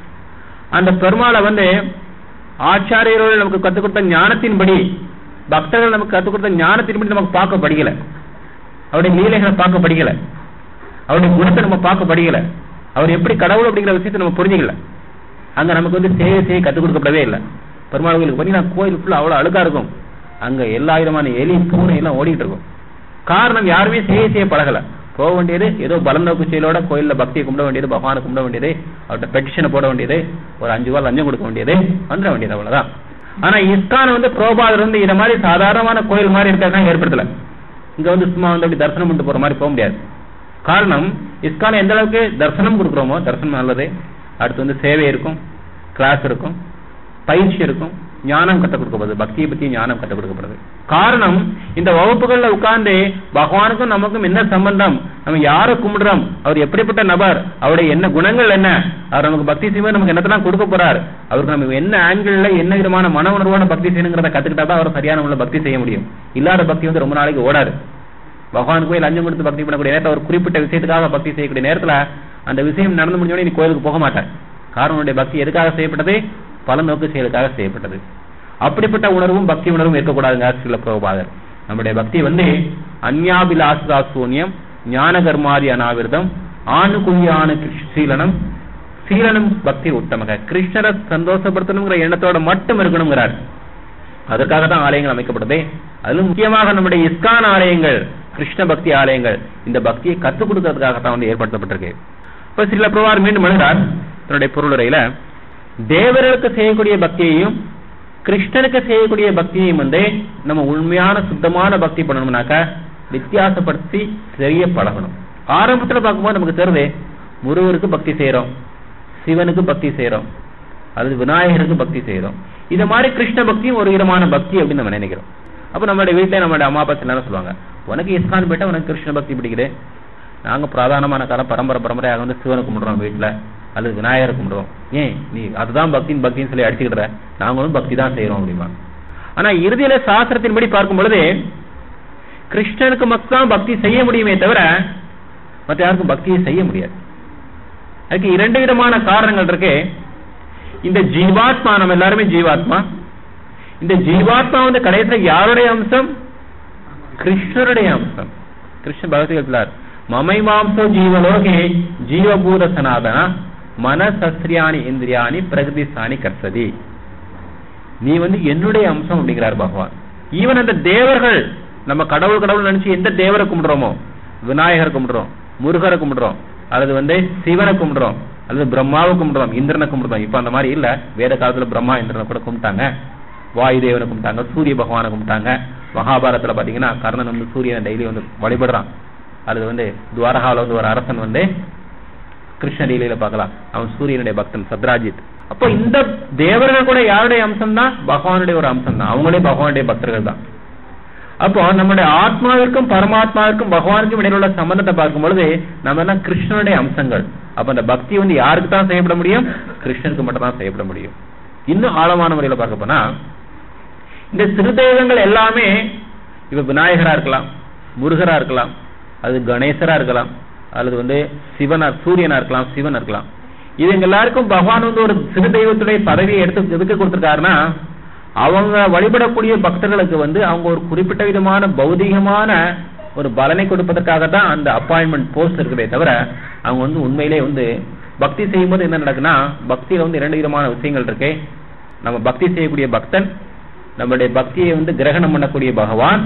அந்த பெருமாளை வந்து ஆச்சாரியர்கள் நமக்கு கற்றுக் கொடுத்த ஞானத்தின்படி பக்தர்கள் நமக்கு கற்றுக் கொடுத்த ஞானத்தின்படி நமக்கு பார்க்க படிக்கல அவருடைய லீலைகளை பார்க்க படிக்கல அவருடைய குணத்தை நம்ம பார்க்க படிக்கல அவர் எப்படி கடவுள் அப்படிங்கிற விஷயத்தை நம்ம புரிஞ்சுக்கல அங்க நமக்கு வந்து சேவை செய்ய கற்றுக் கொடுக்கப்படவே இல்லை பெருமாள் கோயிலுக்கு பார்த்தீங்கன்னா கோயில் ஃபுல்லா அவ்வளவு அழுக்கா இருக்கும் அங்க எல்லா விதமான எலி பூனை எல்லாம் ஓடிட்டு இருக்கும் காரணம் யாருமே சேவை செய்ய பழகல போக வேண்டியது ஏதோ பலம் நோக்கு செயலோட கோயில்ல பக்தியை கும்பிட வேண்டியது பகவானை கும்பிட வேண்டியது அவர்கிட்ட பெட்டிஷனை போட வேண்டியது ஒரு அஞ்சு ரூபாய் லஞ்சம் கொடுக்க வேண்டியது வந்துட வேண்டியது அவ்வளவுதான் ஆனா இஸ்கான் வந்து புரோபாதர் வந்து இத மாதிரி சாதாரணமான கோயில் மாதிரி இருக்கிறதா ஏற்படுத்தல இங்க வந்து சும்மா வந்து அப்படி தரிசனம் பண்ணிட்டு போற மாதிரி போக முடியாது காரணம் இஸ்கான் எந்த அளவுக்கு தரிசனம் கொடுக்குறோமோ தரிசனம் நல்லது அடுத்து வந்து சேவை இருக்கும் கிளாஸ் இருக்கும் பயிற்சி இருக்கும் ஞானம் கற்றுக் கொடுக்கப்படுது பக்தியை பத்தி ஞானம் கற்றுக் கொடுக்கப்படுது காரணம் இந்த வகுப்புகள்ல உட்கார்ந்து பகவானுக்கும் நமக்கும் என்ன சம்பந்தம் நம்ம யாரை கும்பிடுறோம் அவர் எப்படிப்பட்ட நபர் அவருடைய என்ன குணங்கள் என்ன அவர் நமக்கு பக்தி செய்வது நமக்கு என்னத்தெல்லாம் கொடுக்க போறார் அவருக்கு நம்ம என்ன ஆங்கிள் என்ன விதமான மன உணர்வான பக்தி செய்யணுங்கிறத கத்துக்கிட்டா தான் அவர் சரியான உள்ள பக்தி செய்ய முடியும் இல்லாத பக்தி வந்து ரொம்ப நாளைக்கு ஓடாது பகவான் கோயில் லஞ்சம் கொடுத்து பக்தி பண்ணக்கூடிய நேரத்தில் ஒரு குறிப்பிட்ட விஷயத்துக்காக பக்தி செய்யக்கூடிய நேரத்துல அந்த விஷயம் நடந்து முடிஞ்சோடனே நீ கோயிலுக்கு போக மாட்டேன் காரணம் உன்னுடைய பக்தி எதுக்காக செய்யப்பட்டது பல நோக்கு செயலுக்காக செய்யப்பட்டது அப்படிப்பட்ட உணர்வும் பக்தி உணர்வும் இருக்கக்கூடாதுங்க சில பிரபாதர் நம்முடைய பக்தி வந்து அந்யாபிலாசா சூன்யம் ஞான கர்மாதி அனாவிரதம் ஆணு குய்யானு சீலனம் சீலனம் பக்தி உத்தமக கிருஷ்ணரை சந்தோஷப்படுத்தணுங்கிற எண்ணத்தோட மட்டும் இருக்கணுங்கிறார் அதற்காக தான் ஆலயங்கள் அமைக்கப்படுது அதிலும் முக்கியமாக நம்முடைய இஸ்கான் ஆலயங்கள் கிருஷ்ண பக்தி ஆலயங்கள் இந்த பக்தியை கற்றுக் கொடுக்கறதுக்காக தான் வந்து ஏற்படுத்தப்பட்டிருக்கு இப்ப சில பிரபார் மீண்டும் எழுதார் தன்னுடைய பொருளுரையில தேவர்களுக்கு செய்யக்கூடிய பக்தியையும் கிருஷ்ணனுக்கு செய்யக்கூடிய பக்தியையும் வந்து நம்ம உண்மையான சுத்தமான பக்தி பண்ணணும்னாக்கா வித்தியாசப்படுத்தி தெரிய பழகணும் ஆரம்பத்துல பார்க்கும்போது நமக்கு தெரியுது முருகருக்கு பக்தி செய்யறோம் சிவனுக்கு பக்தி செய்யறோம் அல்லது விநாயகருக்கு பக்தி செய்யறோம் இது மாதிரி கிருஷ்ண பக்தியும் ஒரு விதமான பக்தி அப்படின்னு நம்ம நினைக்கிறோம் அப்ப நம்மளுடைய வீட்டுல நம்மளுடைய அம்மா அப்பா எல்லாரும் சொல்லுவாங்க உனக்கு இஸ்கான் போயிட்டா உனக்கு கிருஷ்ண பக்தி பிடிக்குது நாங்க பிரதானமான காலம் பரம்பரை பரம்பரையாக வந்து சிவனை கும்பிடுறோம் வீட்டுல அல்லது விநாயகரை கும்பிடுவோம் ஏன் நீ அதுதான் பக்தின்னு பக்தின்னு சொல்லி அடிச்சுக்கிற நாங்களும் பக்தி தான் செய்யறோம் அப்படிமா ஆனா இறுதியில சாஸ்திரத்தின்படி பார்க்கும் பொழுது கிருஷ்ணனுக்கு மட்டும் பக்தி செய்ய முடியுமே தவிர மற்ற யாருக்கும் பக்தியை செய்ய முடியாது அதுக்கு இரண்டு விதமான காரணங்கள் இருக்கு இந்த ஜீவாத்மா நம்ம எல்லாருமே ஜீவாத்மா இந்த ஜீவாத்மா வந்து கடைசியில யாருடைய அம்சம் கிருஷ்ணருடைய அம்சம் கிருஷ்ண பகவத்கீதார் மமை மாம்சோ ஜீவலோகே ஜீவபூத சனாதன மனசஸ்திரியாணி இந்திரியாணி பிரகதிசானி கர்சதி நீ வந்து என்னுடைய அம்சம் அப்படிங்கிறார் பகவான் ஈவன் அந்த தேவர்கள் நம்ம கடவுள் கடவுள் நினைச்சு எந்த தேவரை கும்பிடுறோமோ விநாயகரை கும்பிடுறோம் முருகரை கும்பிடுறோம் அல்லது வந்து சிவனை கும்பிடுறோம் அல்லது பிரம்மாவை கும்பிடுறோம் இந்திரனை கும்பிடுறோம் இப்ப அந்த மாதிரி இல்ல வேத காலத்துல பிரம்மா இந்திரனை கூட கும்பிட்டாங்க வாயு தேவனை கும்பிட்டாங்க சூரிய பகவானை கும்பிட்டாங்க மகாபாரதத்துல பாத்தீங்கன்னா கர்ணன் வந்து சூரியனை டெய்லி வந்து வழிபடுறான் அல்லது வந்து துவாரகாவில் வந்து ஒரு அரசன் வந்து கிருஷ்ண லீலையில பார்க்கலாம் அவன் சூரியனுடைய பக்தன் சத்ராஜித் அப்போ இந்த தேவர்கள் கூட யாருடைய அம்சம் தான் பகவானுடைய ஒரு அம்சம் தான் அவங்களே பகவானுடைய பக்தர்கள் தான் அப்போ நம்முடைய ஆத்மாவிற்கும் பரமாத்மாவிற்கும் பகவானுக்கும் இடையில உள்ள சம்பந்தத்தை பார்க்கும் பொழுது நம்ம எல்லாம் கிருஷ்ணனுடைய அம்சங்கள் அப்ப அந்த பக்தி வந்து யாருக்கு தான் செய்யப்பட முடியும் கிருஷ்ணனுக்கு மட்டும் தான் செய்யப்பட முடியும் இன்னும் ஆழமான முறையில பார்க்க போனா இந்த சிறு தெய்வங்கள் எல்லாமே இப்ப விநாயகரா இருக்கலாம் முருகரா இருக்கலாம் அது கணேசரா இருக்கலாம் அல்லது வந்து சிவனா சூரியனா இருக்கலாம் சிவனா இருக்கலாம் இதுங்க எல்லாருக்கும் பகவான் வந்து ஒரு சிறு தெய்வத்துடைய பதவியை எடுத்து எதுக்கு கொடுத்திருக்காருன்னா அவங்க வழிபடக்கூடிய பக்தர்களுக்கு வந்து அவங்க ஒரு குறிப்பிட்ட விதமான பௌதிகமான ஒரு பலனை கொடுப்பதற்காக தான் அந்த அப்பாயின்மெண்ட் போஸ்ட் இருக்குதே தவிர அவங்க வந்து உண்மையிலே வந்து பக்தி செய்யும்போது என்ன நடக்குன்னா பக்தியில வந்து இரண்டு விதமான விஷயங்கள் இருக்கு நம்ம பக்தி செய்யக்கூடிய பக்தன் நம்மளுடைய பக்தியை வந்து கிரகணம் பண்ணக்கூடிய பகவான்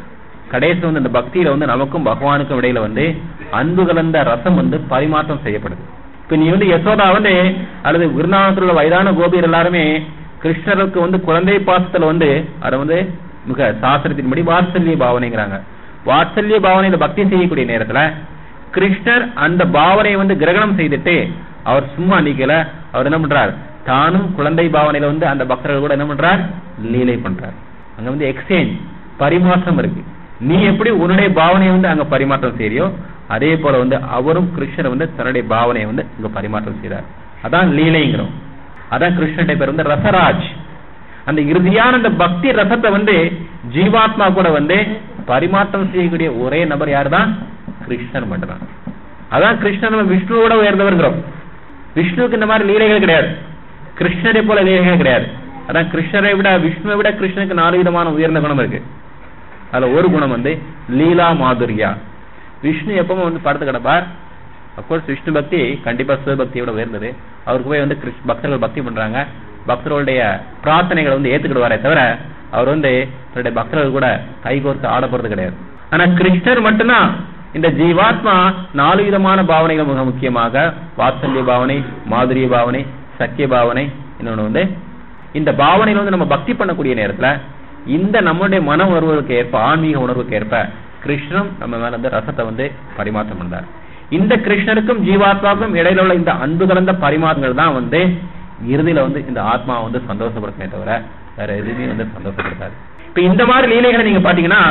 கடைசி வந்து அந்த பக்தியில வந்து நமக்கும் பகவானுக்கும் இடையில வந்து அன்பு கலந்த ரசம் வந்து பரிமாற்றம் செய்யப்படுது இப்ப நீ வந்து யசோதா வந்து அல்லது குருநாதத்தில் உள்ள வயதான கோபியர் எல்லாருமே கிருஷ்ணருக்கு வந்து குழந்தை பாசத்துல வந்து அதை வந்து மிக சாஸ்திரத்தின்படி வாத்சல்ய பாவனைங்கிறாங்க வாத்சல்ய பாவனையில பக்தி செய்யக்கூடிய நேரத்துல கிருஷ்ணர் அந்த பாவனையை வந்து கிரகணம் செய்துட்டு அவர் சும்மா நிக்கல அவர் என்ன பண்றார் தானும் குழந்தை பாவனையில வந்து அந்த பக்தர்கள் கூட என்ன பண்றார் லீலை பண்றார் அங்க வந்து எக்ஸ்சேஞ்ச் பரிமாற்றம் இருக்கு நீ எப்படி உன்னுடைய பாவனையை வந்து அங்க பரிமாற்றம் செய்யறியோ அதே போல வந்து அவரும் கிருஷ்ணர் வந்து தன்னுடைய பாவனையை வந்து இங்க பரிமாற்றம் செய்றார் அதான் லீலைங்கிறோம் அதான் கிருஷ்ணனுடைய பேர் வந்து ரசராஜ் அந்த இறுதியான அந்த பக்தி ரசத்தை வந்து ஜீவாத்மா கூட வந்து பரிமாற்றம் செய்யக்கூடிய ஒரே நபர் யாருதான் கிருஷ்ணர் மட்டும்தான் அதான் கிருஷ்ணன் நம்ம விஷ்ணுவோட உயர்ந்தவர்கிறோம் விஷ்ணுவுக்கு இந்த மாதிரி லீலைகள் கிடையாது கிருஷ்ணரை போல லீலைகள் கிடையாது அதான் கிருஷ்ணரை விட விஷ்ணுவை விட கிருஷ்ணனுக்கு நாலு விதமான உயர்ந்த குணம் இருக்கு அதுல ஒரு குணம் வந்து லீலா மாதுரியா விஷ்ணு எப்பவும் வந்து படத்து கிடப்பார் அப்கோர்ஸ் விஷ்ணு பக்தி கண்டிப்பா சிவபக்தியோட உயர்ந்தது அவருக்கு போய் வந்து கிருஷ் பக்தர்கள் பக்தி பண்றாங்க பக்தர்களுடைய பிரார்த்தனைகளை வந்து ஏத்துக்கிடுவாரே தவிர அவர் வந்து தன்னுடைய பக்தர்கள் கூட கைகோர்த்து ஆட போறது கிடையாது ஆனா கிருஷ்ணர் மட்டும்தான் இந்த ஜீவாத்மா நாலு விதமான பாவனைகள் மிக முக்கியமாக வாத்சல்ய பாவனை மாதுரிய பாவனை சக்கிய பாவனை இன்னொன்னு வந்து இந்த பாவனையில வந்து நம்ம பக்தி பண்ணக்கூடிய நேரத்துல இந்த நம்முடைய மன உணர்வுகளுக்கு ஏற்ப ஆன்மீக உணர்வுக்கு ஏற்ப கிருஷ்ணன் நம்ம மேல வந்து ரசத்தை வந்து பரிமாற்றம் பண்ணார் இந்த கிருஷ்ணருக்கும் ஜீவாத்மாவுக்கும் இடையில உள்ள இந்த அன்பு கலந்த பரிமாற்றங்கள் தான் வந்து இறுதியில வந்து இந்த ஆத்மா வந்து சந்தோஷப்படுத்துமே தவிர வேற எதுவுமே வந்து சந்தோஷப்படுத்தாது இப்ப இந்த மாதிரி லீலைகளை நீங்க பாத்தீங்கன்னா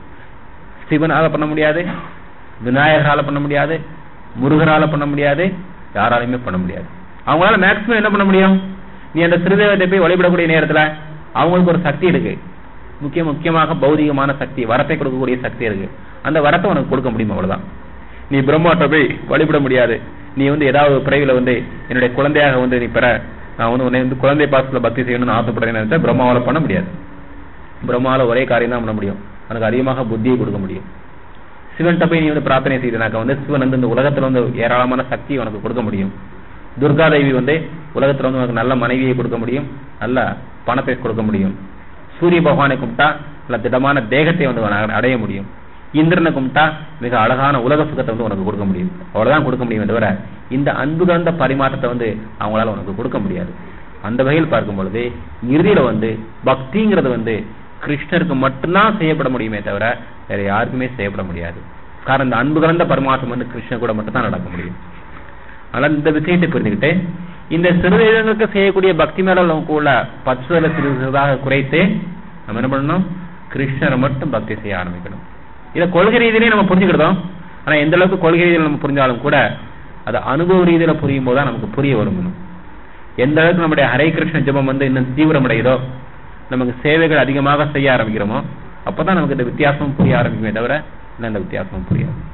சிவனால பண்ண முடியாது விநாயகரால பண்ண முடியாது முருகரால பண்ண முடியாது யாராலையுமே பண்ண முடியாது அவங்களால மேக்சிமம் என்ன பண்ண முடியும் நீ அந்த சிறுதேவத்தை போய் வழிபடக்கூடிய நேரத்துல அவங்களுக்கு ஒரு சக்தி இருக்கு முக்கிய முக்கியமாக பௌதிகமான சக்தி வரத்தை கொடுக்கக்கூடிய சக்தி இருக்கு அந்த வரத்தை உனக்கு கொடுக்க முடியும் அவ்வளவுதான் நீ பிரம்மாட்ட போய் வழிபட முடியாது நீ வந்து ஏதாவது ஒரு பிறவில வந்து என்னுடைய குழந்தையாக வந்து நீ பெற நான் வந்து உன்னை வந்து குழந்தை பாசத்துல பக்தி செய்யணும்னு ஆசைப்படுறேன்னு நினைச்சா பிரம்மாவால பண்ண முடியாது பிரம்மாவால ஒரே காரியம் தான் பண்ண முடியும் உனக்கு அதிகமாக புத்தியை கொடுக்க முடியும் சிவன்கிட்ட போய் நீ வந்து பிரார்த்தனை செய்தனாக்க வந்து சிவன் வந்து இந்த உலகத்துல வந்து ஏராளமான சக்தி உனக்கு கொடுக்க முடியும் துர்கா தேவி வந்து உலகத்துல வந்து உனக்கு நல்ல மனைவியை கொடுக்க முடியும் நல்ல பணத்தை கொடுக்க முடியும் சூரிய பகவானை கும்பிட்டா நல்ல திடமான தேகத்தை வந்து உனக்கு அடைய முடியும் இந்திரனை கும்பிட்டா மிக அழகான உலக சுகத்தை வந்து உனக்கு கொடுக்க முடியும் அவ்வளவுதான் கொடுக்க முடியும் தவிர இந்த அன்பு கலந்த பரிமாற்றத்தை வந்து அவங்களால உனக்கு கொடுக்க முடியாது அந்த வகையில் பார்க்கும் பொழுது இறுதியில வந்து பக்திங்கிறது வந்து கிருஷ்ணருக்கு மட்டும்தான் செய்யப்பட முடியுமே தவிர வேற யாருக்குமே செய்யப்பட முடியாது காரணம் இந்த அன்பு கலந்த பரிமாற்றம் வந்து கிருஷ்ணர் கூட மட்டும் தான் நடக்க முடியும் ஆனால் இந்த விஷயத்தை புரிஞ்சுக்கிட்டு இந்த சிறுதெய்வங்களுக்கு செய்யக்கூடிய பக்தி மேல நமக்கு உள்ள பற்றுதலை சிறு சிறிதாக குறைத்து நம்ம என்ன பண்ணணும் கிருஷ்ணரை மட்டும் பக்தி செய்ய ஆரம்பிக்கணும் இதை கொள்கை ரீதியிலே நம்ம புரிஞ்சுக்கிட்டோம் ஆனா எந்த அளவுக்கு கொள்கை ரீதியில் நம்ம புரிஞ்சாலும் கூட அது அனுபவ ரீதியில புரியும் போது தான் நமக்கு புரிய வரும் எந்த அளவுக்கு நம்முடைய ஹரே கிருஷ்ண ஜபம் வந்து இன்னும் தீவிரமடையுதோ நமக்கு சேவைகள் அதிகமாக செய்ய ஆரம்பிக்கிறோமோ அப்பதான் நமக்கு இந்த வித்தியாசமும் புரிய ஆரம்பிக்குமே தவிர இன்னும் இந்த வித்தியாசமும் புரியாது